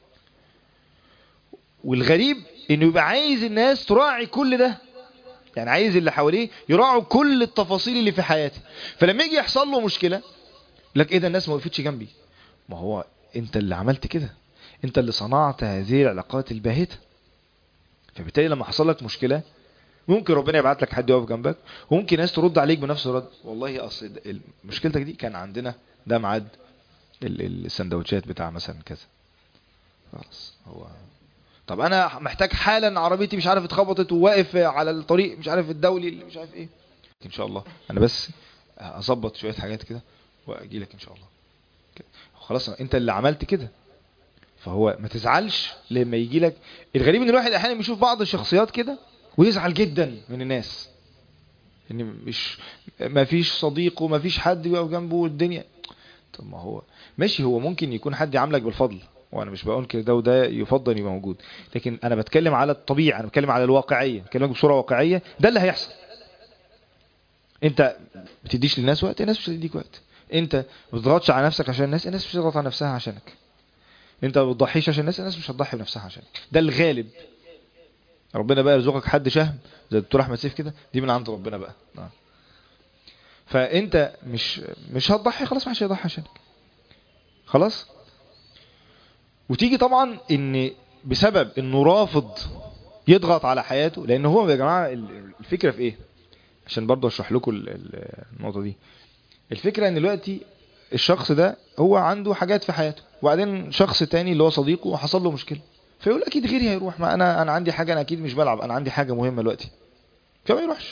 والغريب انه يبقى عايز الناس تراعي كل ده يعني عايز اللي حواليه يراعوا كل التفاصيل اللي في حياته فلما يجي يحصل له مشكلة لك ايه ده الناس ما وقفتش جنبي ما هو انت اللي عملت كده انت اللي صنعت هذه العلاقات الباهتة فبالتالي لما حصل لك مشكلة ممكن ربنا يبعت لك حد يقف جنبك وممكن ناس ترد عليك بنفس الرد والله اصل ده- ال- مشكلتك دي كان عندنا ده ميعاد ال- ال- السندوتشات بتاع مثلا كذا خلاص هو طب انا محتاج حالا عربيتي مش عارف اتخبطت وواقف على الطريق مش عارف الدولي اللي مش عارف ايه ان شاء الله انا بس اظبط شويه حاجات كده واجي لك ان شاء الله كده. خلاص انت اللي عملت كده فهو ما تزعلش لما يجي لك الغريب ان الواحد احيانا بيشوف بعض الشخصيات كده ويزعل جدا من الناس ان مش ما فيش صديق وما فيش حد بيقف جنبه والدنيا طب ما هو ماشي هو ممكن يكون حد يعاملك بالفضل وانا مش بقول كده ده وده يفضل يبقى موجود لكن انا بتكلم على الطبيعه انا بتكلم على الواقعيه بتكلمك بصوره واقعيه ده اللي هيحصل انت بتديش للناس وقت الناس مش هتديك وقت انت ما بتضغطش على نفسك عشان الناس الناس مش هتضغط على نفسها عشانك انت ما بتضحيش عشان الناس الناس مش هتضحي بنفسها عشانك ده الغالب ربنا بقى يرزقك حد شهم زي الدكتور احمد سيف كده دي من عند ربنا بقى آه. فانت مش مش هتضحي خلاص ما حدش هيضحي عشانك خلاص وتيجي طبعا ان بسبب انه رافض يضغط على حياته لان هو يا جماعه ال- الفكره في ايه عشان برضه اشرح لكم ال- ال- النقطه دي الفكره ان دلوقتي الشخص ده هو عنده حاجات في حياته وبعدين شخص تاني اللي هو صديقه حصل له مشكله فيقول اكيد غيري هيروح ما انا انا عندي حاجه انا اكيد مش بلعب انا عندي حاجه مهمه دلوقتي فما يروحش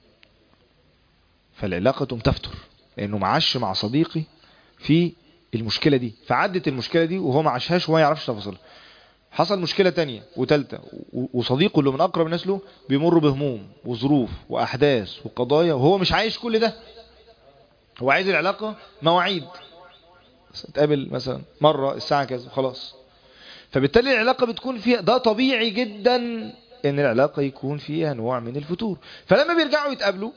فالعلاقه تقوم تفتر لانه معاش مع صديقي في المشكله دي فعدت المشكله دي وهو ما عاشهاش وما يعرفش تفاصيلها حصل مشكله تانية وتالتة و- وصديقه اللي من اقرب الناس له بيمر بهموم وظروف واحداث وقضايا وهو مش عايش كل ده هو عايز العلاقه مواعيد بس نتقابل مثلا مره الساعه كذا خلاص فبالتالي العلاقه بتكون فيها ده طبيعي جدا ان العلاقه يكون فيها نوع من الفتور فلما بيرجعوا يتقابلوا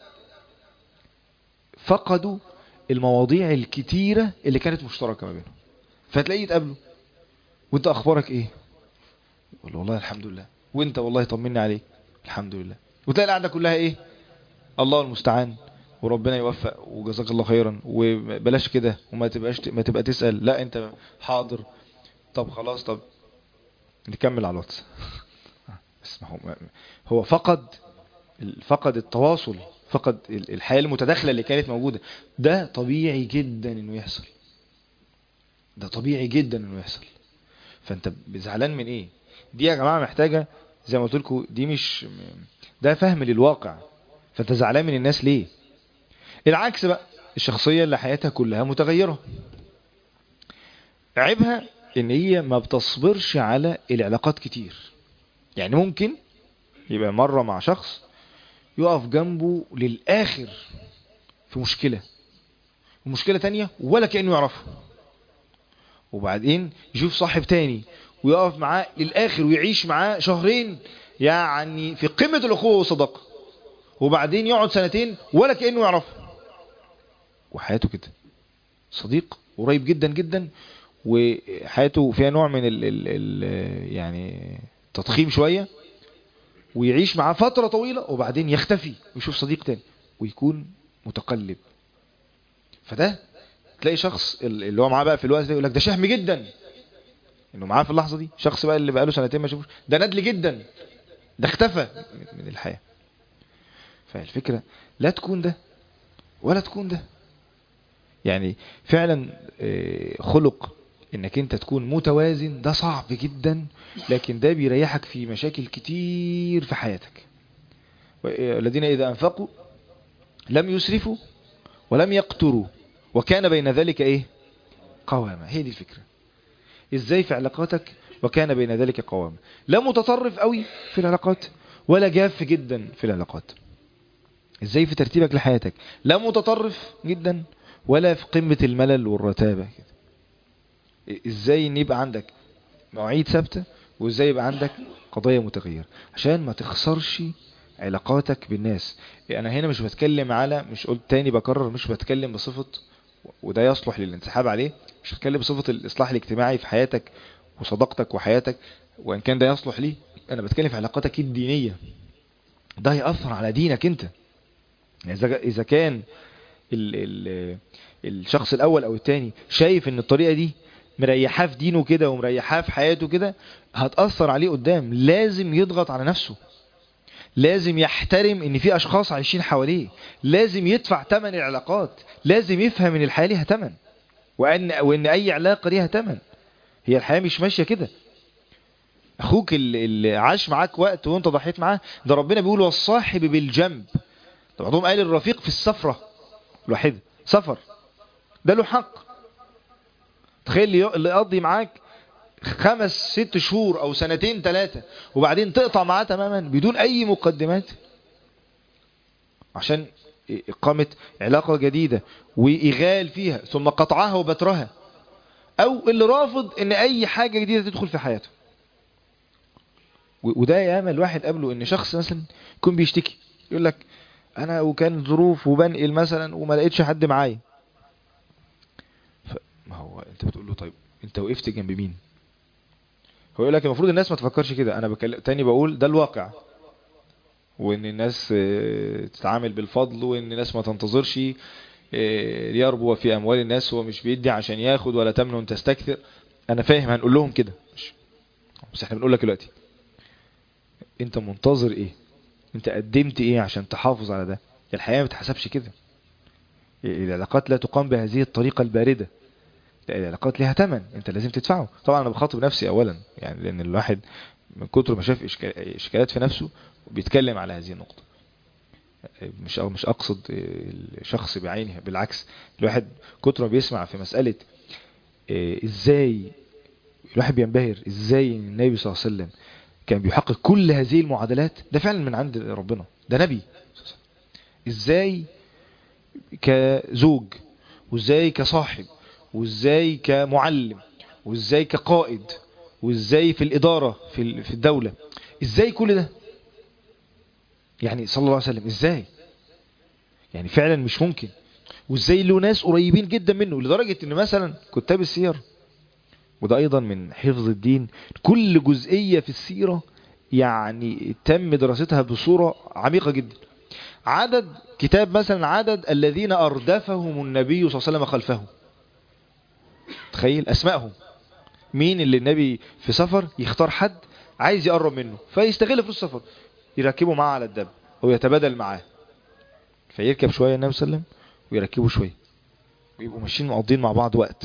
فقدوا المواضيع الكتيره اللي كانت مشتركه ما بينهم فتلاقيه يتقابلوا وانت اخبارك ايه يقول له والله الحمد لله وانت والله طمني عليك الحمد لله وتلاقي القعده كلها ايه الله المستعان وربنا يوفق وجزاك الله خيرا وبلاش كده وما تبقاش ما تبقى تسال لا انت حاضر طب خلاص طب نكمل على الواتس بس ما هو هو فقد فقد التواصل فقد الحياه المتداخله اللي كانت موجوده ده طبيعي جدا انه يحصل ده طبيعي جدا انه يحصل فانت زعلان من ايه دي يا جماعه محتاجه زي ما قلت لكم دي مش ده فهم للواقع فانت زعلان من الناس ليه العكس بقى الشخصيه اللي حياتها كلها متغيره عيبها ان هي ما بتصبرش على العلاقات كتير يعني ممكن يبقى مرة مع شخص يقف جنبه للآخر في مشكلة ومشكلة تانية ولا كأنه يعرفها وبعدين يشوف صاحب تاني ويقف معاه للآخر ويعيش معاه شهرين يعني في قمة الأخوة والصداقة وبعدين يقعد سنتين ولا كأنه يعرفها وحياته كده صديق قريب جدا جدا وحياته فيها نوع من ال ال ال يعني تضخيم شوية ويعيش معاه فترة طويلة وبعدين يختفي ويشوف صديق تاني ويكون متقلب فده تلاقي شخص اللي هو معاه بقى في الوقت ده يقول لك ده شهم جدا انه معاه في اللحظة دي شخص بقى اللي بقى له سنتين ما شافوش ده ندل جدا ده اختفى من الحياة فالفكرة لا تكون ده ولا تكون ده يعني فعلا خلق انك انت تكون متوازن ده صعب جدا لكن ده بيريحك في مشاكل كتير في حياتك الذين اذا انفقوا لم يسرفوا ولم يقتروا وكان بين ذلك ايه قوامة هي دي الفكرة ازاي في علاقاتك وكان بين ذلك قوامة لا متطرف قوي في العلاقات ولا جاف جدا في العلاقات ازاي في ترتيبك لحياتك لا متطرف جدا ولا في قمة الملل والرتابة كده ازاي ان يبقى عندك مواعيد ثابتة وازاي يبقى عندك قضايا متغيرة عشان ما تخسرش علاقاتك بالناس انا هنا مش بتكلم على مش قلت تاني بكرر مش بتكلم بصفة وده يصلح للانسحاب عليه مش بتكلم بصفة الاصلاح الاجتماعي في حياتك وصداقتك وحياتك وان كان ده يصلح ليه انا بتكلم في علاقاتك الدينية ده هيأثر على دينك انت اذا كان ال ال الشخص الاول او التاني شايف ان الطريقة دي مريحاه في دينه كده ومريحاه في حياته كده هتأثر عليه قدام لازم يضغط على نفسه لازم يحترم ان في اشخاص عايشين حواليه لازم يدفع ثمن العلاقات لازم يفهم ان الحياة ليها ثمن وان وان اي علاقة ليها ثمن هي الحياة مش ماشية كده اخوك اللي عاش معاك وقت وانت ضحيت معاه ده ربنا بيقول والصاحب بالجنب بعضهم قال الرفيق في السفرة الواحدة سفر ده له حق تخيل اللي يقضي معاك خمس ست شهور او سنتين ثلاثة وبعدين تقطع معاه تماما بدون اي مقدمات عشان إقامة علاقة جديدة وإغال فيها ثم قطعها وبترها أو اللي رافض إن أي حاجة جديدة تدخل في حياته وده ياما الواحد قبله إن شخص مثلا يكون بيشتكي يقول لك أنا وكان ظروف وبنقل مثلا وما لقيتش حد معايا ما هو أنت بتقول له طيب أنت وقفت جنب مين هو يقول لك المفروض الناس ما تفكرش كده أنا بكلم تاني بقول ده الواقع وان الناس تتعامل بالفضل وان الناس ما تنتظرش ليربو في اموال الناس هو مش بيدي عشان ياخد ولا تمنن تستكثر انا فاهم هنقول لهم كده بس احنا بنقول لك دلوقتي انت منتظر ايه انت قدمت ايه عشان تحافظ على ده الحياة ما بتحسبش كده العلاقات لا تقام بهذه الطريقة الباردة العلاقات لها تمن انت لازم تدفعه طبعا انا بخاطب نفسي اولا يعني لان الواحد من كتر ما شاف اشكالات في نفسه بيتكلم على هذه النقطة مش أو مش أقصد الشخص بعينه بالعكس الواحد كتر ما بيسمع في مسألة إزاي الواحد بينبهر إزاي النبي صلى الله عليه وسلم كان بيحقق كل هذه المعادلات ده فعلا من عند ربنا ده نبي إزاي كزوج وإزاي كصاحب وإزاي كمعلم وإزاي كقائد وإزاي في الإدارة في الدولة إزاي كل ده يعني صلى الله عليه وسلم ازاي يعني فعلا مش ممكن وازاي له ناس قريبين جدا منه لدرجة ان مثلا كتاب السير وده ايضا من حفظ الدين كل جزئية في السيرة يعني تم دراستها بصورة عميقة جدا عدد كتاب مثلا عدد الذين اردفهم النبي صلى الله عليه وسلم خلفه تخيل اسمائهم مين اللي النبي في سفر يختار حد عايز يقرب منه فيستغل فلوس السفر يركبوا معاه على الدب او يتبادل معاه فيركب شوية النبي صلى الله عليه وسلم ويركبوا شوية ويبقوا ماشيين مقضين مع بعض وقت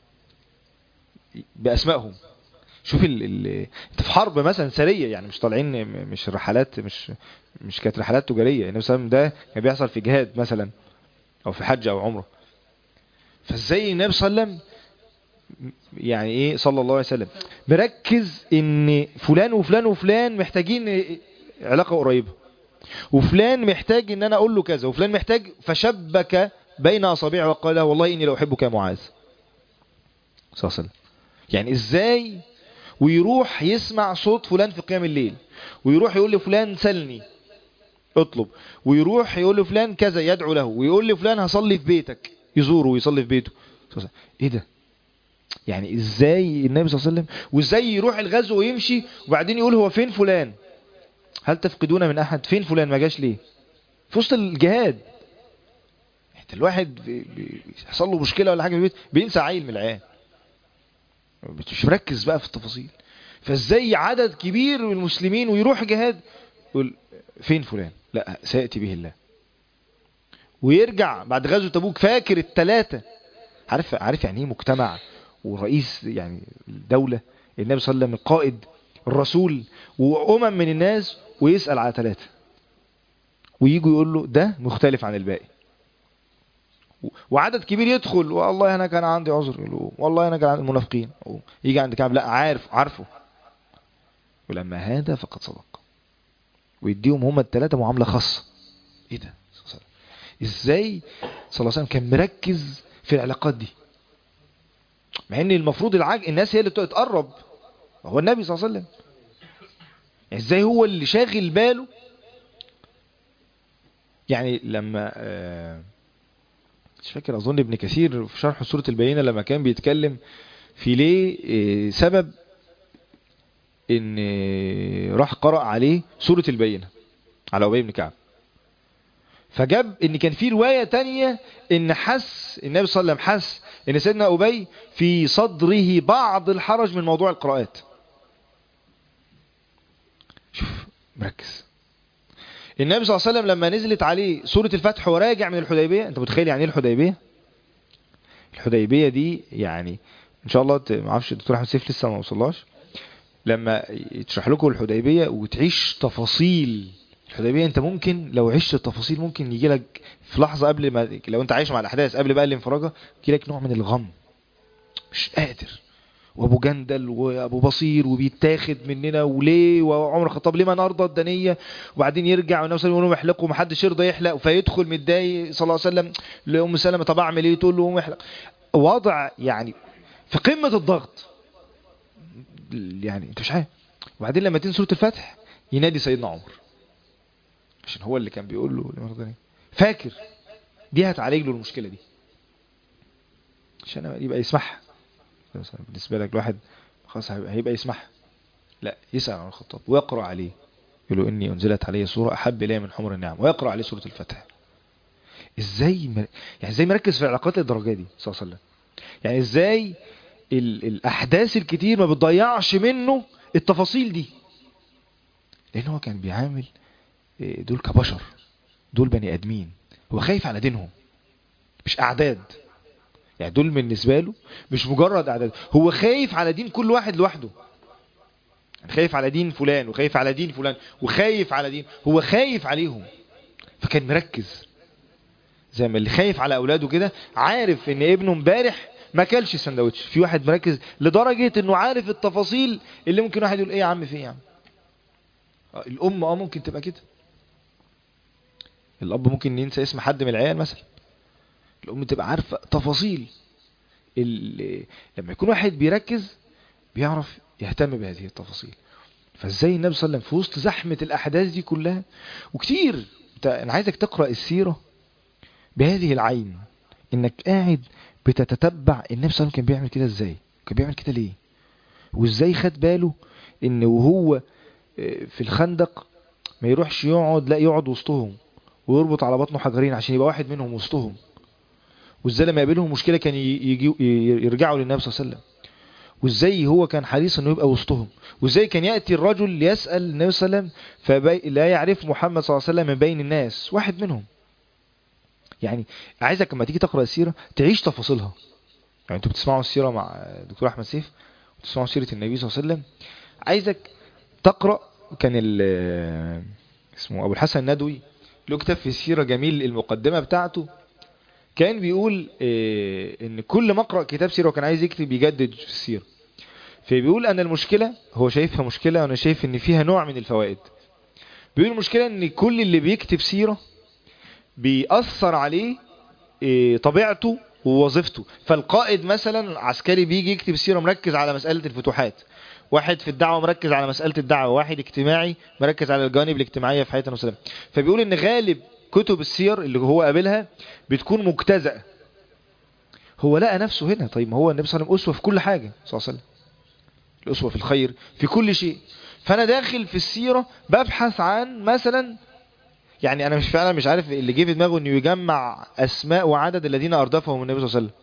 بأسمائهم شوف ال ال انت في حرب مثلا سرية يعني مش طالعين مش رحلات مش مش كانت رحلات تجارية النبي صلى الله عليه وسلم ده كان بيحصل في جهاد مثلا او في حج او عمره فازاي النبي صلى الله عليه وسلم يعني ايه صلى الله عليه وسلم مركز ان فلان وفلان وفلان محتاجين علاقة قريبة وفلان محتاج ان انا اقول له كذا وفلان محتاج فشبك بين اصابعه وقال له والله اني لو احبك يا معاذ صلى الله عليه وسلم يعني ازاي ويروح يسمع صوت فلان في قيام الليل ويروح يقول لفلان سلني اطلب ويروح يقول لفلان كذا يدعو له ويقول لفلان هصلي في بيتك يزوره ويصلي في بيته ايه ده يعني ازاي النبي صلى الله عليه وسلم وازاي يروح الغزو ويمشي وبعدين يقول هو فين فلان هل تفقدون من احد فين فلان ما جاش ليه في وسط الجهاد انت الواحد بيحصل له مشكله ولا حاجه في البيت بينسى عيل من العيال مش مركز بقى في التفاصيل فازاي عدد كبير من المسلمين ويروح جهاد يقول فين فلان لا سياتي به الله ويرجع بعد غزوه تبوك فاكر الثلاثه عارف عارف يعني ايه مجتمع ورئيس يعني الدوله النبي صلى الله عليه وسلم القائد الرسول وأمم من الناس ويسأل على ثلاثة ويجوا يقول له ده مختلف عن الباقي وعدد كبير يدخل والله انا كان عندي عذر يقول والله انا كان عندي المنافقين يجي عند كعب لا عارف عارفه ولما هذا فقد صدق ويديهم هم الثلاثة معاملة خاصة ايه ده ازاي صلى الله عليه وسلم كان مركز في العلاقات دي مع ان المفروض العاج الناس هي اللي تقرب هو النبي صلى الله عليه وسلم ازاي هو اللي شاغل باله يعني لما آه مش فاكر اظن ابن كثير في شرح سورة البينة لما كان بيتكلم في ليه آه سبب ان آه راح قرأ عليه سورة البينة على أبي بن كعب فجاب ان كان في رواية تانية ان حس النبي صلى الله عليه وسلم حس ان سيدنا أبي في صدره بعض الحرج من موضوع القراءات شوف مركز النبي صلى الله عليه وسلم لما نزلت عليه سورة الفتح وراجع من الحديبية انت متخيل يعني ايه الحديبية الحديبية دي يعني ان شاء الله ما اعرفش الدكتور احمد سيف لسه ما وصلهاش لما يتشرح لكم الحديبية وتعيش تفاصيل الحديبية انت ممكن لو عشت التفاصيل ممكن يجي لك في لحظة قبل ما لو انت عايش مع الاحداث قبل بقى الانفراجة يجي لك نوع من الغم مش قادر وابو جندل وابو بصير وبيتاخد مننا وليه وعمر الخطاب ليه ما نرضى الدنيه وبعدين يرجع والنبي صلى الله عليه وسلم يحلق ومحدش يرضى يحلق فيدخل متضايق صلى الله عليه وسلم لام سلمة طب اعمل ايه تقول له قوم احلق وضع يعني في قمه الضغط يعني انت مش عارف وبعدين لما تنسى سوره الفتح ينادي سيدنا عمر عشان هو اللي كان بيقول له لمرضاني. فاكر دي هتعالج له المشكله دي عشان يبقى يسمعها مثلا بالنسبه لك الواحد خلاص هيبقى, هيبقى يسمعها لا يسال عن الخطاب ويقرا عليه يقول له اني انزلت علي سوره احب الي من حمر النعم ويقرا عليه سوره الفتح ازاي مر... يعني ازاي مركز في العلاقات للدرجه دي صلى الله عليه وسلم يعني ازاي ال... الاحداث الكتير ما بتضيعش منه التفاصيل دي لان هو كان بيعامل إيه، دول كبشر دول بني ادمين هو خايف على دينهم مش اعداد يعني دول بالنسبه له مش مجرد اعداد هو خايف على دين كل واحد لوحده خايف على دين فلان وخايف على دين فلان وخايف على دين هو خايف عليهم فكان مركز زي ما اللي خايف على اولاده كده عارف ان ابنه امبارح ما كلش سندوتش في واحد مركز لدرجة انه عارف التفاصيل اللي ممكن واحد يقول ايه يا عم في ايه يا عم آه، الام اه ممكن تبقى كده الاب ممكن ينسى اسم حد من العيال مثلا الام تبقى عارفة تفاصيل ال- لما يكون واحد بيركز بيعرف يهتم بهذه التفاصيل فازاي النبي صلى الله عليه وسلم في وسط زحمة الاحداث دي كلها وكتير انت انا عايزك تقرأ السيرة بهذه العين انك قاعد بتتتبع النبي صلى الله عليه وسلم كان بيعمل كده ازاي كان بيعمل كده ليه وازاي خد باله ان وهو آه، في الخندق ما يروحش يقعد لا يقعد وسطهم ويربط على بطنه حجرين عشان يبقى واحد منهم وسطهم وازاي لما يقابلهم مشكلة كان ي- يجي يرجعوا للنبي صلى الله عليه وسلم وازاي هو كان حريص انه يبقى وسطهم وازاي كان يأتي الرجل يسأل النبي صلى الله عليه وسلم فبي... لا يعرف محمد صلى الله عليه وسلم من بين الناس واحد منهم يعني عايزك لما تيجي تقرأ السيرة تعيش تفاصيلها يعني انتوا بتسمعوا السيرة مع الدكتور احمد سيف وتسمعوا سيرة النبي صلى الله عليه وسلم عايزك تقرأ كان ال- اسمه ابو الحسن الندوي له كتاب في السيرة جميل المقدمة بتاعته كان بيقول اه ان كل ما اقرأ كتاب سيرة وكان عايز يكتب يجدد في السيرة فبيقول ان المشكلة هو شايفها مشكلة وانا شايف ان فيها نوع من الفوائد بيقول المشكلة ان كل اللي بيكتب سيرة بيأثر عليه إيه، طبيعته ووظيفته فالقائد مثلا عسكري بيجي يكتب سيرة مركز على مسألة الفتوحات واحد في الدعوة مركز على مسألة الدعوة واحد اجتماعي مركز على الجوانب الاجتماعية في حياتنا وسلم فبيقول ان غالب كتب السير اللي هو قابلها بتكون مجتزأة هو لقى نفسه هنا طيب ما هو النبي صلى الله عليه وسلم أسوة في كل حاجة صلى الله عليه وسلم الأسوة في الخير في كل شيء فأنا داخل في السيرة ببحث عن مثلا يعني انا مش فعلا مش عارف اللي جه في دماغه انه يجمع اسماء وعدد الذين اردفهم النبي صلى الله عليه وسلم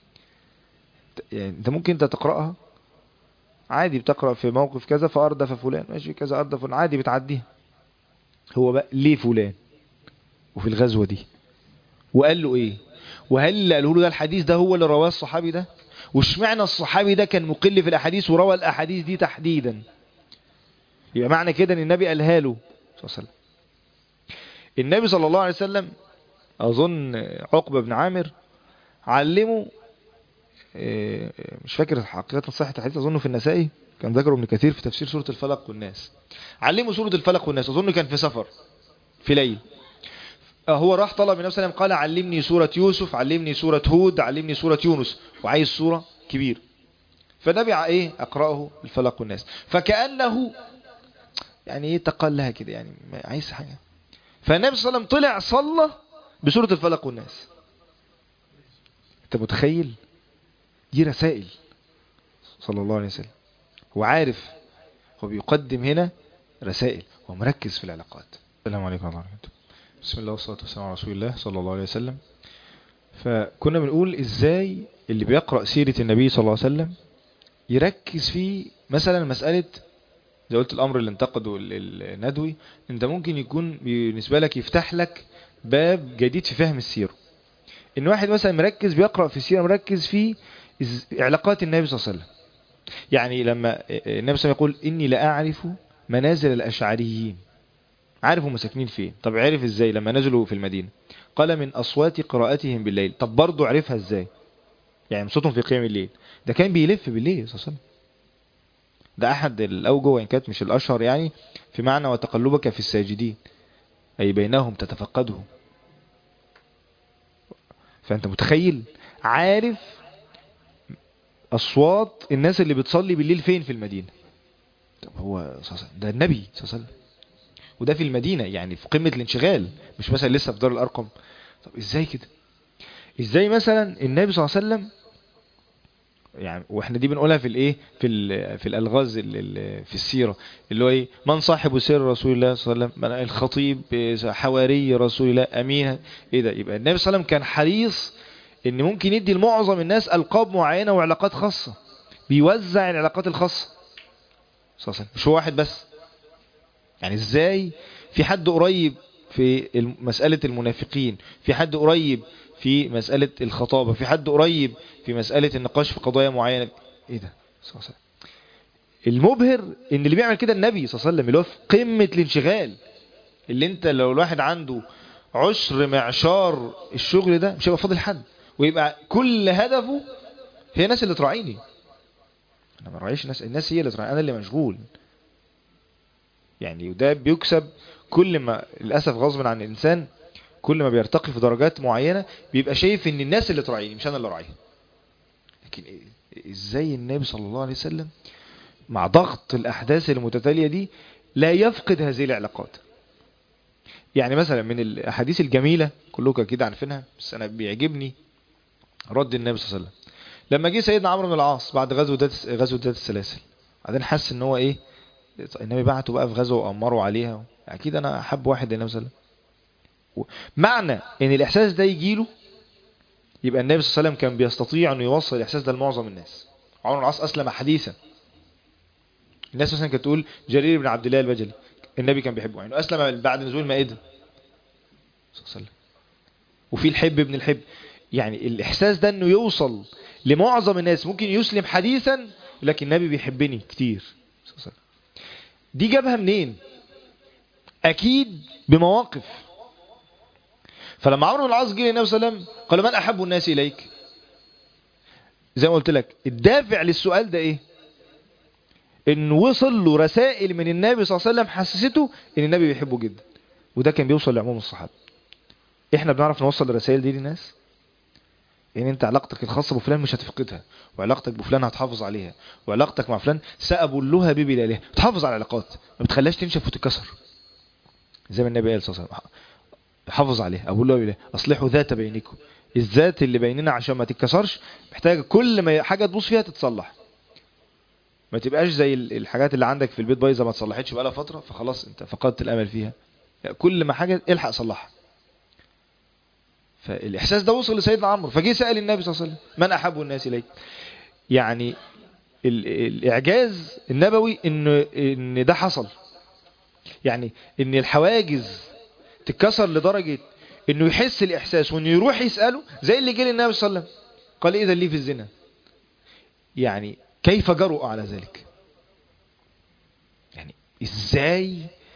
يعني انت ممكن انت تقراها عادي بتقرا في موقف كذا فاردف فلان ماشي كذا اردف فلان عادي بتعديها هو بقى ليه فلان وفي الغزوه دي وقال له ايه وهل اللي قاله له ده الحديث ده هو اللي رواه الصحابي ده واشمعنى الصحابي ده كان مقل في الاحاديث وروى الاحاديث دي تحديدا يبقى معنى كده ان النبي قالها له صلى الله عليه وسلم النبي صلى الله عليه وسلم أظن عقبة بن عامر علمه آه، مش فاكر حقيقة صحة الحديث أظنه في النسائي كان ذكره ابن كثير في تفسير سورة الفلق والناس علمه سورة الفلق والناس أظن كان في سفر في ليل آه، هو راح طلب من النبي صلى الله عليه وسلم قال علمني سورة يوسف علمني سورة هود علمني سورة يونس وعايز سورة كبير فالنبي ع- ايه اقرأه الفلق والناس فكأنه يعني ايه تقلها كده يعني ما- عايز حاجة فالنبي صلى الله عليه وسلم طلع صلى بسورة الفلق والناس انت متخيل دي رسائل صلى الله عليه وسلم هو عارف هو بيقدم هنا رسائل هو مركز في العلاقات السلام عليكم ورحمة الله وبركاته بسم الله والصلاة والسلام على رسول الله صلى الله عليه وسلم فكنا بنقول ازاي اللي بيقرأ سيرة النبي صلى الله عليه وسلم يركز في مثلا مسألة زي قلت الامر اللي انتقده ال- ال- الندوي انت ممكن يكون بالنسبة لك يفتح لك باب جديد في فهم السيرة ان واحد مثلا مركز بيقرأ في السيرة مركز في إز- علاقات النبي صلى الله عليه وسلم يعني لما النبي صلى الله عليه وسلم يقول اني لا اعرف منازل الاشعريين عارف هم ساكنين فين طب عرف ازاي لما نزلوا في المدينة قال من اصوات قراءتهم بالليل طب برضه عرفها ازاي يعني صوتهم في قيام الليل ده كان بيلف بالليل صلى الله عليه وسلم ده احد الاوجه وان كانت مش الاشهر يعني في معنى وتقلبك في الساجدين اي بينهم تتفقدهم فانت متخيل عارف اصوات الناس اللي بتصلي بالليل فين في المدينة طب هو صلى الله عليه وسلم ده النبي صلى الله عليه وسلم وده في المدينة يعني في قمة الانشغال مش مثلا لسه في دار الارقم طب ازاي كده ازاي مثلا النبي صلى الله عليه وسلم يعني واحنا دي بنقولها في الايه في ال في الالغاز ال- ال- في السيره اللي هو ايه من صاحب سر رسول الله صلى الله عليه وسلم من الخطيب حواري رسول الله امين ايه ده يبقى النبي صلى الله عليه وسلم كان حريص ان ممكن يدي لمعظم الناس القاب معينه وعلاقات خاصه بيوزع العلاقات الخاصه صلى الله عليه وسلم مش هو واحد بس يعني ازاي في حد قريب في الم- مسألة المنافقين في حد قريب في مسألة الخطابة في حد قريب في مسألة النقاش في قضايا معينة ايه ده صلى الله عليه وسلم المبهر ان اللي بيعمل كده النبي صلى الله عليه وسلم اللي هو في قمة الانشغال اللي انت لو الواحد عنده عشر معشار الشغل ده مش هيبقى فاضل حد ويبقى كل هدفه هي الناس اللي تراعيني انا ما راعيش الناس الناس هي اللي تراعيني انا اللي مشغول يعني وده بيكسب كل ما للاسف غصب عن الانسان كل ما بيرتقي في درجات معينة بيبقى شايف ان الناس اللي تراعيني مش انا اللي راعيها لكن إيه- ازاي النبي صلى الله عليه وسلم مع ضغط الاحداث المتتالية دي لا يفقد هذه العلاقات يعني مثلا من الاحاديث الجميلة كلكم اكيد عارفينها بس انا بيعجبني رد النبي صلى الله عليه وسلم لما جه سيدنا عمرو بن العاص بعد غزوة ذات غزوة ذات السلاسل بعدين حس ان هو ايه النبي بعته بقى في غزوة وامره عليها اكيد انا احب واحد النبي صلى الله عليه وسلم معنى ان الاحساس ده يجيله يبقى النبي صلى الله عليه وسلم كان بيستطيع انه يوصل الاحساس ده لمعظم الناس عمرو بن العاص اسلم حديثا الناس مثلا كانت تقول جرير بن عبد الله البجلي النبي كان بيحبه يعني اسلم بعد نزول المائده صلى الله عليه وسلم وفي الحب ابن الحب يعني الاحساس ده انه يوصل لمعظم الناس ممكن يسلم حديثا لكن النبي بيحبني كتير صلى الله عليه وسلم دي جابها منين اكيد بمواقف فلما عمرو بن العاص جه للنبي صلى الله عليه وسلم قال من احب الناس اليك زي ما قلت لك الدافع للسؤال ده ايه ان وصل له رسائل من النبي صلى الله عليه وسلم حسسته ان النبي بيحبه جدا وده كان بيوصل لعموم الصحابه احنا بنعرف نوصل الرسائل دي للناس ان انت علاقتك الخاصه بفلان مش هتفقدها وعلاقتك بفلان هتحافظ عليها وعلاقتك مع فلان سأبلها بي بلالها تحافظ على العلاقات ما بتخليهاش تنشف وتتكسر زي ما النبي قال صلى الله عليه وسلم حافظ عليها أقول له إله أصلحوا ذات بينكم الذات اللي بيننا عشان ما تتكسرش محتاجة كل ما حاجة تبوظ فيها تتصلح ما تبقاش زي الحاجات اللي عندك في البيت بايظه ما تصلحتش بقالها فترة فخلاص انت فقدت الامل فيها لا كل ما حاجة الحق صلحها فالاحساس ده وصل لسيدنا عمرو فجه سأل النبي صلى الله عليه وسلم من احب الناس اليك يعني ال- الاعجاز النبوي ان ان ده حصل يعني ان الحواجز تتكسر لدرجة انه يحس الاحساس وانه يروح يسأله زي اللي جه للنبي صلى الله عليه وسلم قال اذا لي في الزنا يعني كيف جرؤ على ذلك يعني ازاي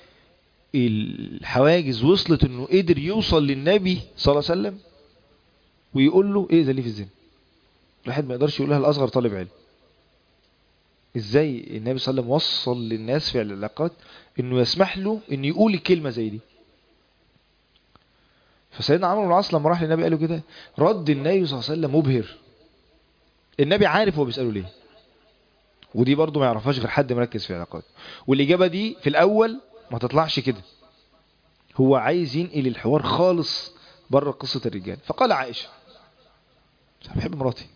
الحواجز وصلت انه قدر يوصل للنبي صلى الله عليه وسلم ويقول له ايه ده ليه في الزنا الواحد ما يقدرش يقولها لاصغر طالب علم ازاي النبي صلى الله عليه وسلم وصل للناس في العلاقات انه يسمح له انه يقول الكلمه زي دي فسيدنا عمرو بن العاص لما راح للنبي قال له كده رد النبي صلى الله عليه وسلم مبهر النبي عارف هو بيساله ليه ودي برضه ما يعرفهاش غير حد مركز في علاقات والاجابه دي في الاول ما تطلعش كده هو عايز ينقل الحوار خالص بره قصه الرجال فقال عائشه انا بحب مراتي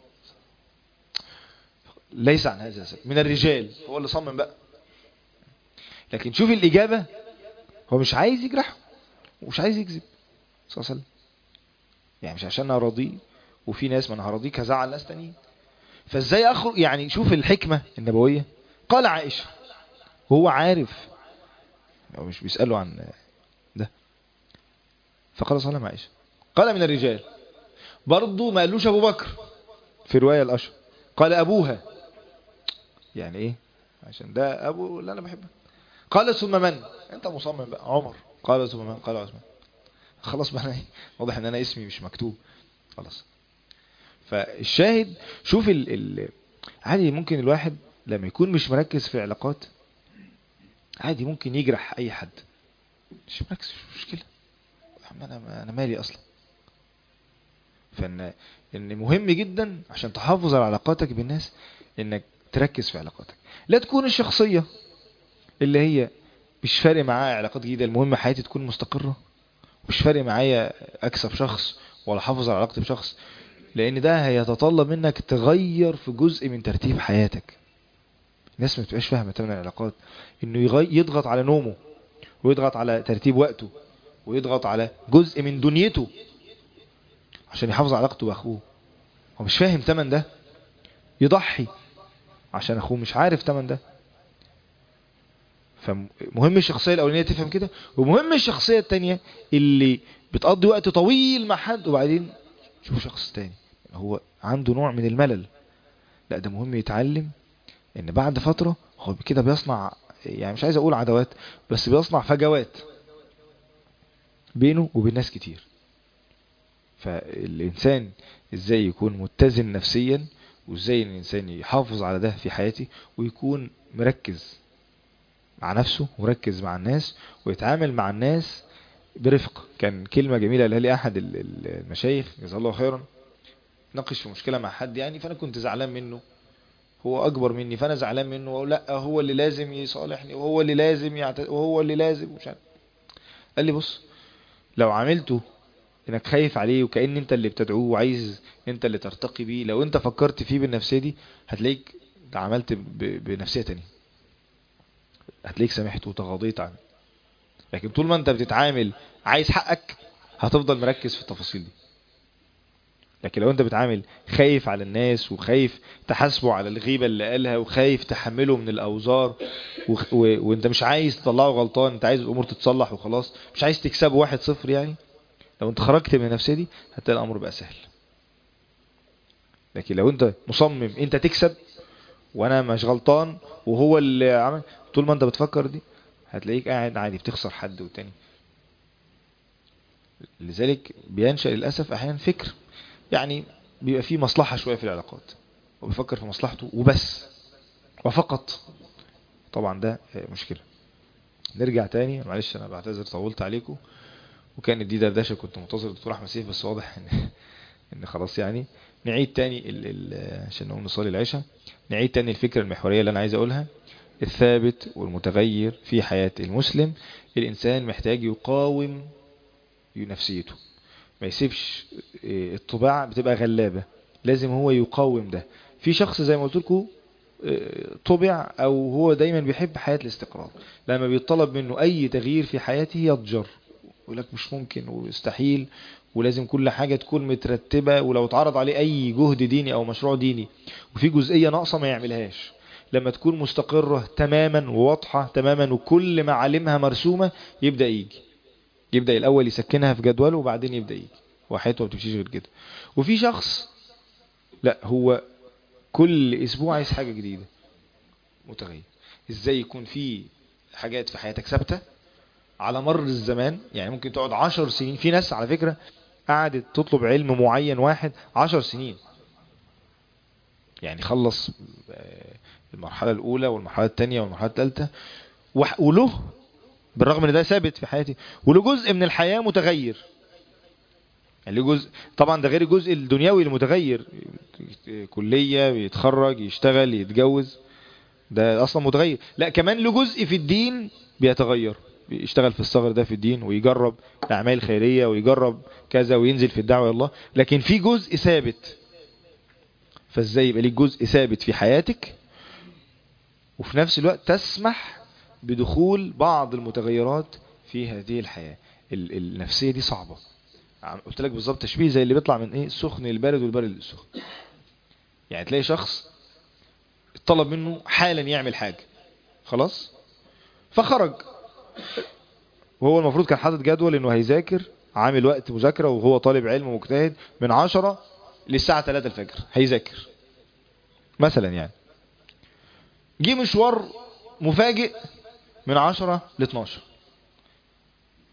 ليس عن هذا السبب من الرجال هو اللي صمم بقى لكن شوف الإجابة هو مش عايز يجرحه ومش عايز يكذب صلى الله عليه وسلم يعني مش عشان اراضيه وفي ناس ما انا هراضيك هزعل ناس تانيين فازاي اخرج يعني شوف الحكمة النبوية قال عائشة هو عارف هو مش بيسأله عن ده فقال صلى الله عليه عائشة قال من الرجال برضه ما قالوش ابو بكر في رواية الاشهر قال ابوها يعني ايه عشان ده ابو اللي انا بحبه قال ثم من انت مصمم بقى عمر قال ثم من قال عثمان خلاص بقى أنا إيه؟ واضح ان انا اسمي مش مكتوب خلاص فالشاهد شوف ال ال عادي ممكن الواحد لما يكون مش مركز في علاقات عادي ممكن يجرح اي حد مش مركز مش مشكله يا عم انا انا مالي اصلا فان ان مهم جدا عشان تحافظ على علاقاتك بالناس انك تركز في علاقاتك لا تكون الشخصيه اللي هي مش فارق معايا علاقات جديده المهم حياتي تكون مستقره مش فارق معايا اكسب شخص ولا احافظ على علاقتي بشخص لان ده هيتطلب منك تغير في جزء من ترتيب حياتك الناس ما بتبقاش فاهمه تمن العلاقات انه يغي... يضغط على نومه ويضغط على ترتيب وقته ويضغط على جزء من دنيته عشان يحافظ على علاقته باخوه هو مش فاهم تمن ده يضحي عشان اخوه مش عارف تمن ده فمهم الشخصية الأولانية تفهم كده ومهم الشخصية التانية اللي بتقضي وقت طويل مع حد وبعدين شوف شخص تاني هو عنده نوع من الملل لا ده مهم يتعلم ان بعد فترة هو كده بيصنع يعني مش عايز اقول عدوات بس بيصنع فجوات بينه وبين ناس كتير فالإنسان ازاي يكون متزن نفسيا وازاي الإنسان يحافظ على ده في حياته ويكون مركز مع نفسه مركز مع الناس ويتعامل مع الناس برفق كان كلمة جميلة قالها لي أحد المشايخ جزاه الله خيرا ناقش في مشكلة مع حد يعني فأنا كنت زعلان منه هو أكبر مني فأنا زعلان منه وأقول لا هو اللي لازم يصالحني وهو اللي لازم يعت... وهو اللي لازم مش عارف قال لي بص لو عملته انك خايف عليه وكأن انت اللي بتدعوه وعايز انت اللي ترتقي بيه لو انت فكرت فيه بالنفسية دي هتلاقيك عملت ب... بنفسية تانية هتلاقيك سامحت وتغاضيت عنه لكن طول ما انت بتتعامل عايز حقك هتفضل مركز في التفاصيل دي لكن لو انت بتعامل خايف على الناس وخايف تحاسبه على الغيبة اللي قالها وخايف تحمله من الأوزار و... و... وانت مش عايز تطلعه غلطان انت عايز الأمور تتصلح وخلاص مش عايز تكسبه واحد صفر يعني لو انت خرجت من النفسية دي هتلاقي الأمر بقى سهل لكن لو انت مصمم انت تكسب وانا مش غلطان وهو اللي عمل طول ما انت بتفكر دي هتلاقيك قاعد عادي بتخسر حد والتاني لذلك بينشأ للأسف أحيانا فكر يعني بيبقى فيه مصلحة شوية في العلاقات وبيفكر في مصلحته وبس وفقط طبعا ده مشكلة نرجع تاني معلش أنا بعتذر طولت عليكم وكانت دي دردشة كنت منتظر الدكتور أحمد سيف بس واضح إن إن خلاص يعني نعيد تاني ال ال عشان نقوم نصلي العشاء نعيد تاني الفكرة المحورية اللي أنا عايز أقولها الثابت والمتغير في حياة المسلم الإنسان محتاج يقاوم نفسيته ما يسيبش الطباع بتبقى غلابة لازم هو يقاوم ده في شخص زي ما قلت لكم طبع او هو دايما بيحب حياة الاستقرار لما بيطلب منه اي تغيير في حياته يضجر يقول لك مش ممكن ويستحيل ولازم كل حاجة تكون مترتبة ولو اتعرض عليه اي جهد ديني او مشروع ديني وفي جزئية ناقصة ما يعملهاش لما تكون مستقرة تماما وواضحة تماما وكل معالمها مرسومة يبدأ يجي يبدأ الأول يسكنها في جدوله وبعدين يبدأ يجي وحياته ما بتمشيش غير كده وفي شخص لا هو كل أسبوع عايز حاجة جديدة متغير ازاي يكون في حاجات في حياتك ثابتة على مر الزمان يعني ممكن تقعد عشر سنين في ناس على فكرة قعدت تطلب علم معين واحد عشر سنين يعني خلص المرحلة الأولى والمرحلة الثانية والمرحلة الثالثة وله بالرغم ان ده ثابت في حياتي وله جزء من الحياة متغير يعني له جزء طبعا ده غير الجزء الدنيوي المتغير كلية يتخرج يشتغل يتجوز ده اصلا متغير لا كمان له جزء في الدين بيتغير يشتغل في الصغر ده في الدين ويجرب اعمال خيرية ويجرب كذا وينزل في الدعوة الله لكن في جزء ثابت فازاي يبقى ليك جزء ثابت في حياتك وفي نفس الوقت تسمح بدخول بعض المتغيرات في هذه الحياة النفسية دي صعبة قلت لك بالظبط تشبيه زي اللي بيطلع من ايه السخن للبارد والبارد للسخن يعني تلاقي شخص طلب منه حالا يعمل حاجة خلاص فخرج وهو المفروض كان حاطط جدول انه هيذاكر عامل وقت مذاكرة وهو طالب علم مجتهد من عشرة للساعة 3 الفجر هيذاكر مثلا يعني جه مشوار مفاجئ من 10 ل 12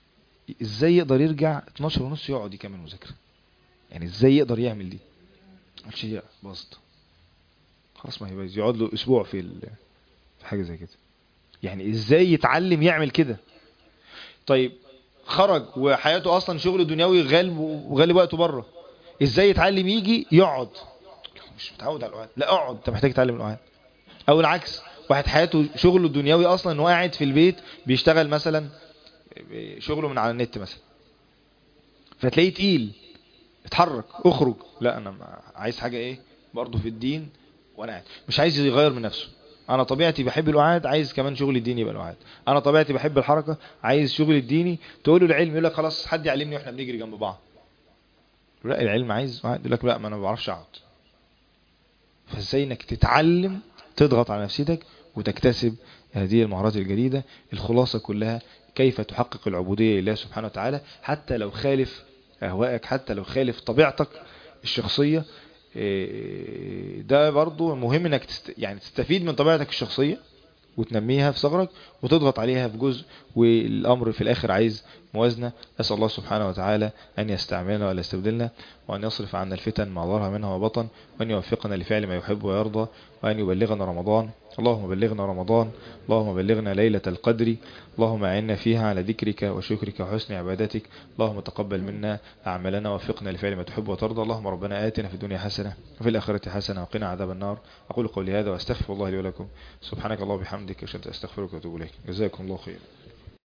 ازاي يقدر يرجع 12 ونص يقعد يكمل مذاكرة يعني ازاي يقدر يعمل دي قالش هي باظت خلاص ما هي بايظ يقعد له اسبوع في ال... في حاجه زي كده يعني ازاي يتعلم يعمل كده طيب خرج وحياته اصلا شغل دنيوي غالب وغالب وقته بره ازاي يتعلم يجي يقعد مش متعود على القعاد لا اقعد انت محتاج تتعلم القعاد او العكس واحد حياته شغله الدنيوي اصلا ان هو قاعد في البيت بيشتغل مثلا شغله من على النت مثلا فتلاقيه تقيل اتحرك اخرج لا انا ما- عايز حاجه ايه برضه في الدين وانا قاعد مش عايز يغير من نفسه انا طبيعتي بحب القعاد عايز كمان شغل الديني يبقى القعاد انا طبيعتي بحب الحركه عايز شغل الديني تقول له العلم يقول لك خلاص حد يعلمني واحنا بنجري جنب بعض لا العلم عايز قعاد يقول لك لا ما انا ما بعرفش اقعد فازاي انك تتعلم تضغط على نفسيتك وتكتسب هذه المهارات الجديدة الخلاصة كلها كيف تحقق العبودية لله سبحانه وتعالى حتى لو خالف أهوائك حتى لو خالف طبيعتك الشخصية إيه، ده برضو مهم انك تست... يعني تستفيد من طبيعتك الشخصية وتنميها في صغرك وتضغط عليها في جزء والأمر في الآخر عايز موازنة أسأل الله سبحانه وتعالى أن يستعملنا ولا يستبدلنا وأن يصرف عنا الفتن ما ظهر منها وبطن وأن يوفقنا لفعل ما يحب ويرضى وأن يبلغنا رمضان اللهم بلغنا رمضان اللهم بلغنا ليلة القدر اللهم أعنا فيها على ذكرك وشكرك وحسن عبادتك اللهم تقبل منا أعمالنا ووفقنا لفعل ما تحب وترضى اللهم ربنا آتنا في الدنيا حسنة وفي الآخرة حسنة وقنا عذاب النار أقول قولي هذا وأستغفر الله لي ولكم سبحانك الله وبحمدك أشهد أن لا إله إلا أنت أستغفرك وأتوب إليك جزاكم الله خيرا